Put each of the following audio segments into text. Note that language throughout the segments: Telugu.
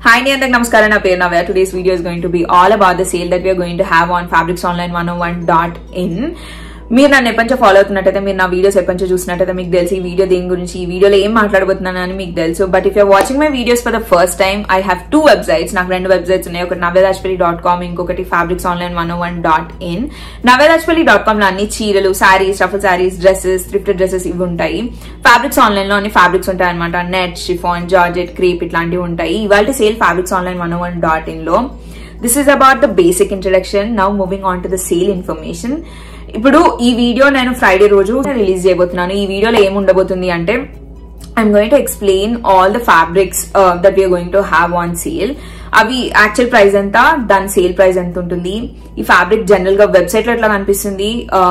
Hi, అండి అందరికి నమస్కారం నా పేరు Navya today's video is going to be all about the sale that we're going to have on fabrics online one one dot in మీరు నన్ను ఎప్పటించో ఫాలో అవుతున్నట్టయితే మీరు నా వీడియోస్ ఎప్పటించో చూసినట్టయితే మీకు తెలుసు ఈ వీడియో దేని గురించి ఈ వీడియోలో ఏం మాట్లాడబోతున్నాను అని మీకు తెలుసు but if you're watching my videos for the first time I have two websites నాకు రెండు వెబ్సైట్స్ ఉన్నాయి ఒకటి నవ్యదాజ్పల్లి డాట్ కామ్ ఇంకొకటి fabrics online one one dot in Navyadajpalli dot com లో అన్ని చీరలు saris ruffle saris dresses thrifted dresses ఇవి ఉంటాయి ఫ్యాబ్రిక్స్ ఆన్లైన్ లో అన్ని ఫ్యాబ్రిక్స్ ఉంటాయి అనమాట నెట్ షిఫాన్ జార్జెట్ క్రీప్ ఇట్లాంటివి ఉంటాయి ఇవాళ sale fabrics online one one dot in లో this is about the basic introduction now moving on to the sale information ఇప్పుడు ఈ వీడియో నేను ఫ్రైడే రోజు రిలీజ్ చేయబోతున్నాను ఈ వీడియోలో ఏం ఉండబోతుంది అంటే I'm going to explain all the fabrics that we're going to have on sale అవి యాక్చువల్ ప్రైస్ ఎంత దాని సేల్ ప్రైస్ ఎంత ఉంటుంది ఈ ఫ్యాబ్రిక్ జనరల్ గా వెబ్సైట్ లో ఎట్లా కనిపిస్తుంది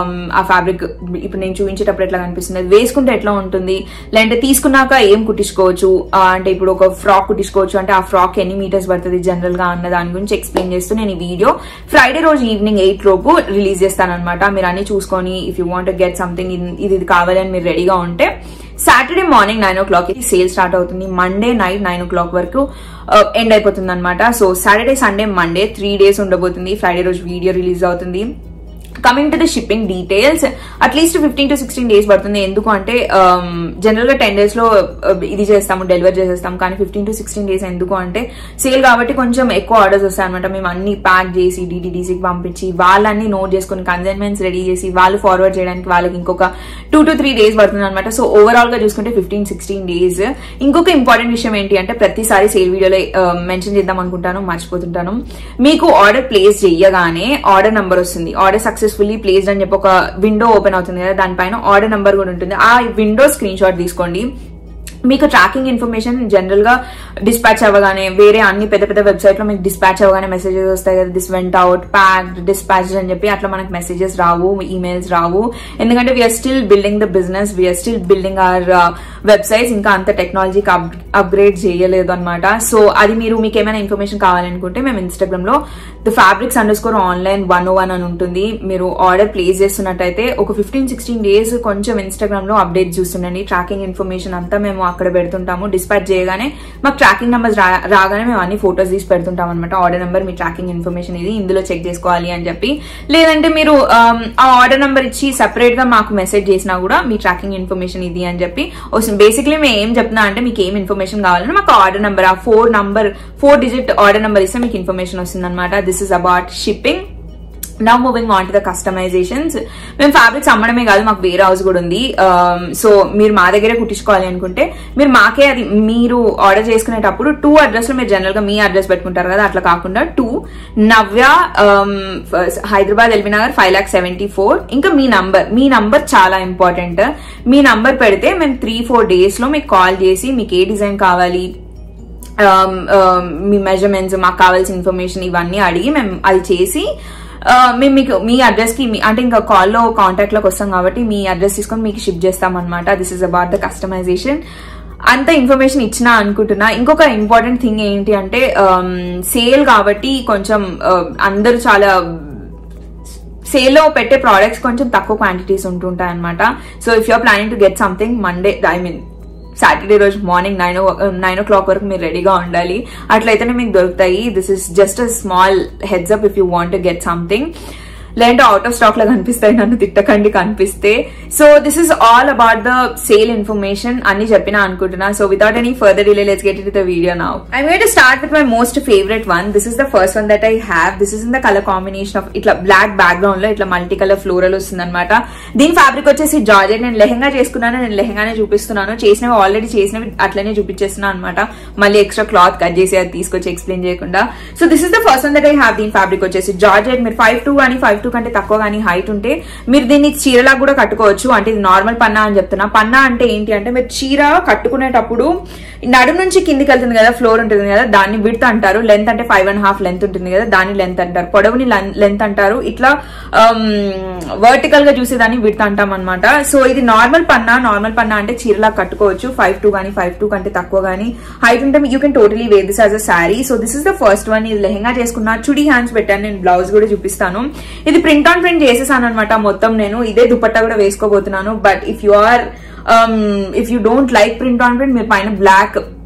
ఆ ఫ్యాబ్రిక్ ఇప్పుడు నేను చూపించేటప్పుడు ఎట్లా కనిపిస్తుంది అది వేసుకుంటే ఎట్లా ఉంటుంది లేదంటే తీసుకున్నాక ఏం కుట్టించుకోవచ్చు అంటే ఇప్పుడు ఒక ఫ్రాక్ కుట్టించుకోవచ్చు అంటే ఆ ఫ్రాక్ ఎన్ని మీటర్స్ పడుతుంది జనరల్ గా అన్న దాని గురించి ఎక్స్ప్లెయిన్ చేస్తూ నేను ఈ వీడియో ఫ్రైడే రోజు ఈవినింగ్ ఎయిట్ లోపు రిలీజ్ చేస్తాను అనమాట మీరు అన్ని చూసుకొని if you want get something ఇది ఇది కావాలని మీరు రెడీగా ఉంటే Saturday morning nine o'clock sale start అవుతుంది Monday night nine o'clock వరకు ఎండ్ అయిపోతుంది అనమాట so Saturday Sunday Monday three days ఉండబోతుంది ఫ్రైడే రోజు వీడియో రిలీజ్ అవుతుంది coming to the shipping details at least fifteen to sixteen days పడుతుంది ఎందుకు అంటే జనరల్ గా టెన్ డేస్ లో ఇది చేస్తాము డెలివర్ చేసేస్తాం కానీ ఫిఫ్టీన్ టు సిక్స్టీన్ డేస్ ఎందుకు అంటే సేల్ కాబట్టి కొంచెం ఎక్కువ ఆర్డర్స్ వస్తాయి అనమాట మేము అన్ని ప్యాక్ చేసి డిటిడిసికి పంపించి వాళ్ళన్ని నోట్ చేసుకుని కన్సైన్మెంట్స్ రెడీ చేసి వాళ్ళు ఫార్వర్డ్ చేయడానికి వాళ్ళకి ఇంకొక టూ టు త్రీ డేస్ పడుతుంది అనమాట సో ఓవరాల్ గా చూసుకుంటే ఫిఫ్టీన్ సిక్స్టీన్ డేస్ ఇంకొక ఇంపార్టెంట్ విషయం ఏంటి అంటే ప్రతిసారి సేల్ వీడియోలో మెన్షన్ చేద్దాం అనుకుంటాను మర్చిపోతుంటాను మీకు ఆర్డర్ ప్లేస్ చేయగానే ఆర్డర్ నంబర్ వస్తుంది ఆర్డర్ సక్సెస్ఫుల్లీ ప్లేస్డ్ అని చెప్పి ఒక విండో ఓపెన్ అవుతుంది కదా దానిపైన ఆర్డర్ నంబర్ కూడా ఉంటుంది ఆ విండో స్క్రీన్ షాట్ తీసుకోండి మీకు ట్రాకింగ్ ఇన్ఫర్మేషన్ జనరల్ గా డిస్పాచ్ అవ్వగానే వేరే అన్ని పెద్ద పెద్ద వెబ్సైట్ లో మీకు డిస్పాచ్ అవ్వగానే మెసేజెస్ వస్తాయి కదా this went out packed dispatch అని చెప్పి అట్లా మనకు మెసేజెస్ రావు ఈమెయిల్స్ రావు ఎందుకంటే we're still building the business we're still building our websites ఇంకా అంత టెక్నాలజీకి అప్గ్రేడ్ చేయలేదు అనమాట సో అది మీరు మీకు ఏమైనా ఇన్ఫర్మేషన్ కావాలనుకుంటే మేము ఇన్స్టాగ్రామ్ లో the fabrics underscore online one o one అని ఉంటుంది మీరు ఆర్డర్ ప్లేస్ చేస్తున్నట్టయితే ఒక ఫిఫ్టీన్ సిక్స్టీన్ డేస్ కొంచెం ఇన్స్టాగ్రామ్ లో అప్డేట్ చూస్తుండండి ట్రాకింగ్ ఇన్ఫర్మేషన్ అంతా మేము అక్కడ పెడుతుంటాము డిస్పాచ్ చేయగానే మాకు ట్రాకింగ్ నెంబర్స్ రాగానే మేము అన్ని ఫొటోస్ తీసి పెడుతుంటాం అనమాట ఆర్డర్ నెంబర్ మీ ట్రాకింగ్ ఇన్ఫర్మేషన్ ఇది ఇందులో చెక్ చేసుకోవాలి అని చెప్పి లేదంటే మీరు ఆ ఆర్డర్ నెంబర్ ఇచ్చి సెపరేట్ గా మాకు మెసేజ్ చేసినా కూడా మీ ట్రాకింగ్ ఇన్ఫర్మేషన్ ఇది అని చెప్పి బేసిక్లీ మేము ఏం చెప్తున్నా అంటే మీకు ఏం ఇన్ఫర్మేషన్ కావాలంటే మాకు ఆర్డర్ నెంబర్ ఆ four number four digit order number ఇస్తే మీకు ఇన్ఫర్మేషన్ వస్తుంది అనమాట this is about shipping now moving on to the customisations మేము ఫ్యాబ్రిక్స్ అమ్మడమే కాదు మాకు వేరే హౌస్ కూడా ఉంది సో మీరు మా దగ్గరే కుట్టించుకోవాలి అనుకుంటే మీరు మాకే అది మీరు ఆర్డర్ చేసుకునేటప్పుడు టూ అడ్రస్ లో మీరు జనరల్ గా మీ అడ్రస్ పెట్టుకుంటారు కదా అట్లా కాకుండా to Navya Hyderabad LB Nagar five lakh seventy four ఇంకా మీ నంబర్ మీ నంబర్ చాలా ఇంపార్టెంట్ మీ నంబర్ పెడితే మేము త్రీ ఫోర్ డేస్ లో మీకు కాల్ చేసి మీకు ఏ డిజైన్ కావాలి మీ మెజర్మెంట్స్ మాకు కావాల్సిన ఇన్ఫర్మేషన్ ఇవన్నీ అడిగి మేము అది చేసి మేము మీకు మీ అడ్రస్ కి అంటే ఇంకా కాల్లో కాంటాక్ట్ లోకి వస్తాం కాబట్టి మీ అడ్రస్ తీసుకొని మీకు షిప్ చేస్తాం అనమాట this is about the customisation అంత ఇన్ఫర్మేషన్ ఇచ్చినా అనుకుంటున్నా ఇంకొక ఇంపార్టెంట్ థింగ్ ఏంటి అంటే సేల్ కాబట్టి కొంచెం అందరూ చాలా సేల్ లో పెట్టే ప్రోడక్ట్స్ కొంచెం తక్కువ క్వాంటిటీస్ ఉంటుంటాయి అనమాట so if you're planning to get something Monday I mean Saturday రోజు morning nine o nine o'clock వరకు మీరు రెడీగా ఉండాలి అట్లయితేనే మీకు దొరుకుతాయి this is just a small heads up if you want get something లేదంటే అవుట్ ఆఫ్ స్టాక్ లా కనిపిస్తాయి నన్ను తిట్టకండి కనిపిస్తే so this is all about the sale information అన్ని చెప్పినా అనుకుంటున్నా so without any further delay let's get it the video now I going to start with my most favourite one this is the first one that I have this is in the colour combination of ఇట్లా బ్లాక్ బ్యాక్గ్రౌండ్ లో ఇట్లా మల్టీ కలర్ ఫ్లోరల్ వస్తుంది అనమాట దీని ఫ్యాబ్రిక్ వచ్చేసి జార్జెట్ నేను లెహంగా చేసుకున్నాను నేను లెహంగానే చూపిస్తున్నాను చేసినవి ఆల్రెడీ చేసినవి అట్లనే చూపించేస్తున్నాను అనమాట మళ్ళీ ఎక్స్ట్రా క్లాత్ కట్ చేసి అది తీసుకొచ్చి ఎక్స్ప్లెయిన్ చేయకుండా so this is the first one that I have దీని ఫ్యాబ్రిక్ వచ్చేసి జార్జెట్ మీరు ఫైవ్ టూ అని ఫైవ్ టూ కంటే తక్కువ కానీ హైట్ ఉంటే మీరు దీన్ని చీరలా కూడా కట్టుకోవచ్చు అంటే ఇది నార్మల్ పన్నా అని చెప్తున్నా పన్నా అంటే ఏంటి అంటే మీరు చీర కట్టుకునేటప్పుడు నడుము నుంచి కిందికి వెళ్తుంది కదా ఫ్లోర్ ఉంటుంది కదా దాన్ని విడత అంటారు లెంత్ అంటే ఫైవ్ అండ్ హాఫ్ లెంత్ ఉంటుంది కదా దాన్ని లెంత్ అంటారు పొడవుని లెంత్ అంటారు ఇట్లా వర్టికల్ గా చూసేదాన్ని విడత అంటాం అనమాట సో ఇది నార్మల్ పన్నా నార్మల్ పన్నా అంటే చీరలా కట్టుకోవచ్చు ఫైవ్ టూ కానీ ఫైవ్ టూ కంటే తక్కువ కానీ హైట్ ఉంటే you can totally wear this as a sari so this is the first one ఇది లెహంగా చేసుకున్నా చుడీ హ్యాండ్స్ పెట్టాను నేను బ్లౌజ్ కూడా చూపిస్తాను ఇది ప్రింట్ ఆన్ ప్రింట్ చేసేసాను అనమాట మొత్తం నేను ఇదే దుపట్టా కూడా వేసుకోబోతున్నాను but if you are if you don't like print on print మీరు పైన బ్లాక్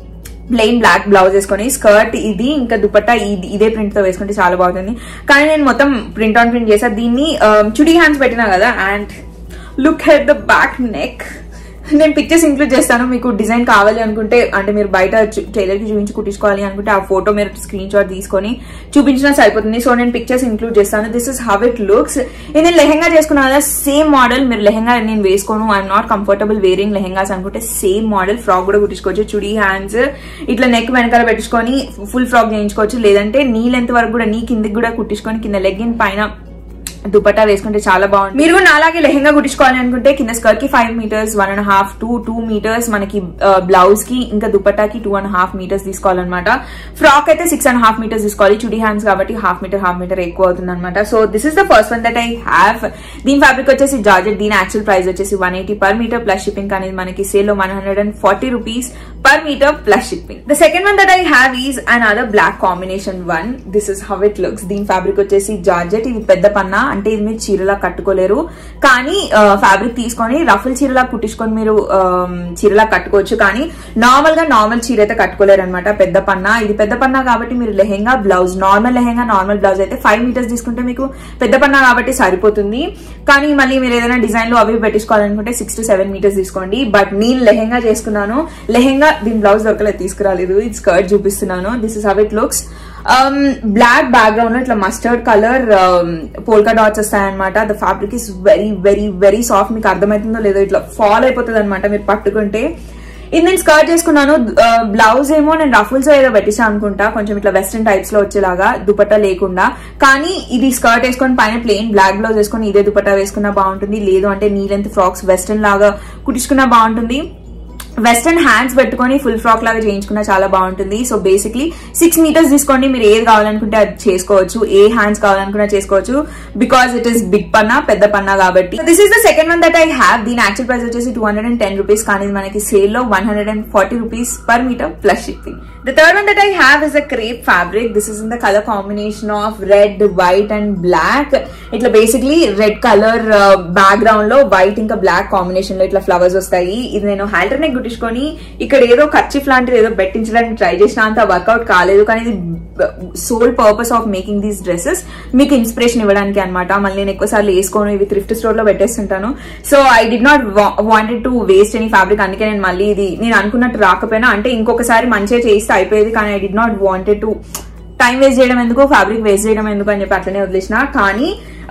ప్లెయిన్ బ్లాక్ బ్లౌజ్ వేసుకొని స్కర్ట్ ఇది ఇంకా దుపట్టా ఇది ఇదే ప్రింట్ తో వేసుకుంటే చాలా బాగుంటుంది కానీ నేను మొత్తం ప్రింట్ ఆన్ ప్రింట్ చేసా దీన్ని చుడీ హ్యాండ్స్ పెట్టినా కదా and look at the back neck నేను పిక్చర్స్ ఇంక్లూడ్ చేస్తాను మీకు డిజైన్ కావాలి అనుకుంటే అంటే మీరు బయట టైలర్ కి చూపించి కుట్టించుకోవాలి అనుకుంటే ఆ ఫోటో మీరు స్క్రీన్ షాట్ తీసుకొని చూపించినా సరిపోతుంది సో నేను పిక్చర్స్ ఇంక్లూడ్ చేస్తాను this is how it looks నేను లెహెంగా చేసుకున్నాను కదా సేమ్ మోడల్ మీరు లెహెంగా నేను వేసుకోను I'm not comfortable wearing lehengas అనుకుంటే సేమ్ మోడల్ ఫ్రాక్ కూడా కుట్టించుకోవచ్చు చుడీ హ్యాండ్స్ ఇట్లా నెక్ వెనకాల పెట్టించుకొని ఫుల్ ఫ్రాక్ చేయించుకోవచ్చు లేదంటే నీ లెంత్ వరకు కూడా నీ కిందకి కూడా కుట్టించుకొని కింద లెగ్గిన్ పైన దుపట్టా వేసుకుంటే చాలా బాగుంది మీరు కూడా అలాగే లెహెంగా కుట్టించుకోవాలి అనుకుంటే కింద స్కర్ట్ కి five metres one and half two two metres మనకి బ్లౌజ్ కి ఇంకా దుపట్టాకి టూ అండ్ హాఫ్ మీటర్స్ తీసుకోవాలన్నమాట ఫ్రాక్ అయితే సిక్స్ అండ్ హాఫ్ మీటర్స్ తీసుకోవాలి చుడీ హ్యాండ్స్ కాబట్టి హాఫ్ మీటర్ హాఫ్ మీటర్ ఎక్కువ అవుతుంది అనమాట so this is the first one that I have దీని ఫ్యాబ్రిక్ వచ్చేసి జార్జెట్ దీని యాక్చువల్ ప్రైస్ వచ్చేసి one eighty per metre plus shipping అనేది మనకి సేల్ లో one hundred and forty rupees per metre plus shipping the second one that I have is and other black combination one this is how it looks దీని ఫ్యాబ్రిక్ వచ్చేసి జార్జెట్ ఇది పెద్ద పన్నా అంటే ఇది మీరు చీరలా కట్టుకోలేరు కానీ ఫ్యాబ్రిక్ తీసుకొని రఫుల్ చీరలా కుట్టించుకొని మీరు చీరలా కట్టుకోవచ్చు కానీ నార్మల్ గా నార్మల్ చీర అయితే కట్టుకోలేరు అనమాట పెద్ద పన్నా ఇది పెద్ద పన్నా కాబట్టి మీరు lehenga blouse normal lehenga normal blouse అయితే ఫైవ్ మీటర్స్ తీసుకుంటే మీకు పెద్ద పన్నా కాబట్టి సరిపోతుంది కానీ మళ్ళీ మీరు ఏదైనా డిజైన్ లో అవి పెట్టించుకోవాలనుకుంటే సిక్స్ టు సెవెన్ మీటర్స్ తీసుకోండి బట్ నేను లెహెంగా చేసుకున్నాను లెహెంగా దీని బ్లౌజ్ దొరకలేదు తీసుకురాలేదు ఇది స్కర్ట్ చూపిస్తున్నాను this is how it looks black background లో ఇట్లా మస్టర్డ్ కలర్ పోల్కా డాట్స్ వస్తాయన్నమాట the fabric is very very very soft మీకు అర్థమవుతుందో లేదో ఇట్లా ఫాల్ అయిపోతుంది అనమాట మీరు పట్టుకుంటే ఇది నేను స్కర్ట్ చేసుకున్నాను బ్లౌజ్ ఏమో నేను రఫుల్స్ ఏదో పెట్టించా అనుకుంటా కొంచెం ఇట్లా వెస్ట్రన్ టైప్స్ లో వచ్చేలాగా దుపట్టా లేకుండా కానీ ఇది స్కర్ట్ వేసుకొని పైన ప్లెయిన్ బ్లాక్ బ్లౌజ్ వేసుకొని ఇదే దుపట్టా వేసుకున్నా బాగుంటుంది లేదు అంటే నీ లెంత్ ఫ్రాక్స్ వెస్ట్రన్ లాగా కుట్టించుకున్నా బాగుంటుంది వెస్టర్న్ హ్యాండ్స్ పెట్టుకొని ఫుల్ ఫ్రాక్ లాగా చేయించుకున్నా చాలా బాగుంటుంది సో బేసిక్లీ సిక్స్ మీటర్స్ తీసుకోండి మీరు ఏది కావాలనుకుంటే అది చేసుకోవచ్చు ఏ హ్యాండ్స్ కావాలనుకున్నా చేసుకోవచ్చు బికాస్ ఇట్ ఈస్ బిగ్ పన్నా పెద్ద పన్నా కాబట్టి this is the second one that I have దీని యాక్చువల్ ప్రైస్ వచ్చేసి two hundred and ten rupees కానీ మనకి సేల్ లో one hundred and forty rupees per metre plus shipping the third one that I have is a crepe fabric this is in the colour combination of red white and black ఇట్లా బేసిక్లీ రెడ్ కలర్ బ్యాక్గ్రౌండ్ లో వైట్ ఇంకా బ్లాక్ కాంబినేషన్ లో ఇట్లా ఫ్లవర్స్ వస్తాయి ఇది నేను హ్యాండర్ నెక్ కుట్టించుకొని ఇక్కడ ఏదో కర్చిఫ్ లాంటిది ఏదో పెట్టించడానికి ట్రై చేసిన అంత వర్కౌట్ కాలేదు కానీ ఇది sole purpose of making these dresses మీకు ఇన్స్పిరేషన్ ఇవ్వడానికి అనమాట మళ్ళీ నేను ఎక్కువ సార్లు వేసుకోను ఇవి థ్రిఫ్ట్ స్టోర్ లో పెట్టేస్తుంటాను so I did not wanted to waste any fabric అందుకే నేను మళ్ళీ ఇది నేను అనుకున్నట్టు రాకపోయినా అంటే ఇంకొకసారి మంచిగా చేయిస్తే అయిపోయేది కానీ I did not wanted to time waste చేయడం ఎందుకు ఫ్యాబ్రిక్ వేస్ట్ చేయడం ఎందుకు అని చెప్పి అట్లనే వదిలేసిన కానీ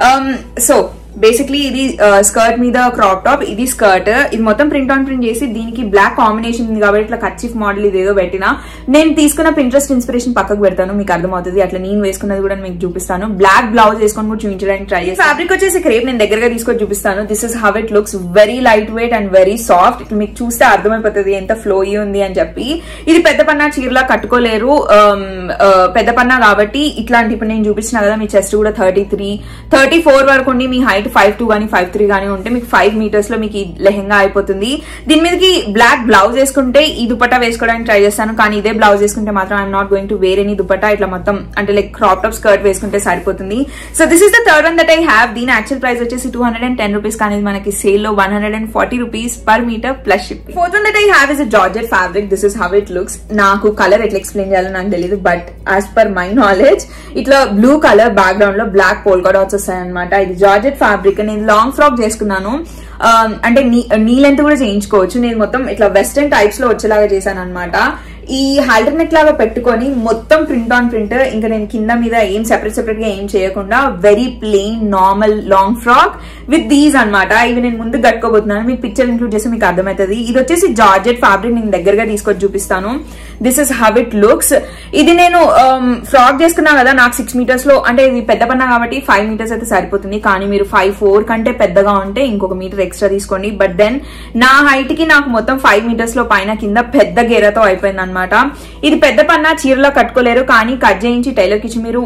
సో బేసిక్లీ ఇది స్కర్ట్ మీద క్రాప్ టాప్ ఇది స్కర్ట్ ఇది మొత్తం ప్రింట్ ఆన్ ప్రింట్ చేసి దీనికి బ్లాక్ కాంబినేషన్ ఉంది కాబట్టి ఇట్లా కచ్చిఫ్ మోడల్ ఇది ఏదో పెట్టినా నేను తీసుకున్న పింట్రెస్ట్ ఇన్స్పిరేషన్ పక్కకు పెడతాను మీకు అర్థమవుతుంది అట్లా నేను వేసుకున్నది కూడా మీకు చూపిస్తాను బ్లాక్ బ్లౌజ్ వేసుకొని కూడా చూపించడానికి ట్రై చేస్తాను ఫ్యాబ్రిక్ వచ్చేసి క్రేప్ నేను దగ్గరగా తీసుకొని చూపిస్తాను this is how it looks very light weight and very soft ఇట్లా మీకు చూస్తే అర్థమైపోతుంది ఎంత ఫ్లోయి ఉంది అని చెప్పి ఇది పెద్ద పన్నా చీరలా కట్టుకోలేరు పెద్ద పన్నా కాబట్టి ఇట్లాంటి ఇప్పుడు నేను చూపించిన కదా మీ చెస్ట్ కూడా థర్టీ త్రీ థర్టీ ఫోర్ వరకు ఉండి మీ హైట్ ఫైవ్ టూ కానీ ఫైవ్ త్రీ కానీ ఉంటే మీకు ఫైవ్ మీటర్స్ లో మీకు లెహెంగా అయిపోతుంది దీని మీదకి బ్లాక్ బ్లౌజ్ వేసుకుంటే ఈ దుపట్టా వేసుకోవడానికి ట్రై చేస్తాను కానీ ఇదే బ్లౌజ్ వేసుకుంటే మాత్రం I'm not going to wear any dupatta ఇట్లా మొత్తం అంటే లైక్ క్రాప్ టాప్ స్కర్ట్ వేసుకుంటే సరిపోతుంది so this is the third one that I have దీని యాక్చువల్ ప్రైస్ వచ్చేసి two hundred and ten rupees కానీ మనకి సేల్ లో one hundred and forty rupees per metre plus ship fourth one that I have is a georgette fabric this is how it looks నాకు కలర్ ఎట్లా ఎక్స్ప్లెయిన్ చేయాలో నాకు తెలియదు but as per my knowledge ఇట్లా బ్లూ కలర్ బ్యాక్గ్రౌండ్ లో బ్లాక్ పోల్కా డాట్స్ వస్తాయన్నమాట ఇది జార్జెట్ ఫ్యాబ్రిక్ నేను లాంగ్ ఫ్రాక్ చేసుకున్నాను అంటే నీ లెంత్ కూడా చేయించుకోవచ్చు నేను మొత్తం ఇట్లా వెస్టర్న్ టైప్స్ లో వచ్చేలాగా చేశాను అనమాట ఈ హాల్టర్ నెక్ లాగా పెట్టుకొని మొత్తం ప్రింట్ ఆన్ ప్రింట్ ఇంకా నేను కింద మీద ఏం సెపరేట్ సెపరేట్ గా ఏం చేయకుండా very plain normal long frock with these అనమాట ఇవి నేను ముందు కట్టుకోబోతున్నాను మీకు పిక్చర్ ఇంక్లూడ్ చేస్తే మీకు అర్థమవుతుంది ఇది వచ్చేసి జార్జెట్ ఫ్యాబ్రిక్ నేను దగ్గరగా తీసుకొచ్చి చూపిస్తాను this is how it looks ఇది నేను ఫ్రాక్ చేసుకున్నా కదా నాకు సిక్స్ మీటర్స్ లో అంటే ఇది పెద్ద పన్నా కాబట్టి ఫైవ్ మీటర్స్ అయితే సరిపోతుంది కానీ మీరు ఫైవ్ ఫోర్ కంటే పెద్దగా ఉంటే ఇంకొక మీటర్ ఎక్స్ట్రా తీసుకోండి బట్ దెన్ నా హైట్ కి నాకు మొత్తం ఫైవ్ మీటర్స్ లో పైన కింద పెద్ద గేరతో అయిపోయింది అనమాట ఇది పెద్ద పన్నా చీరలో కట్టుకోలేరు కానీ కట్ చేయించి టైలర్ కి ఇచ్చి మీరు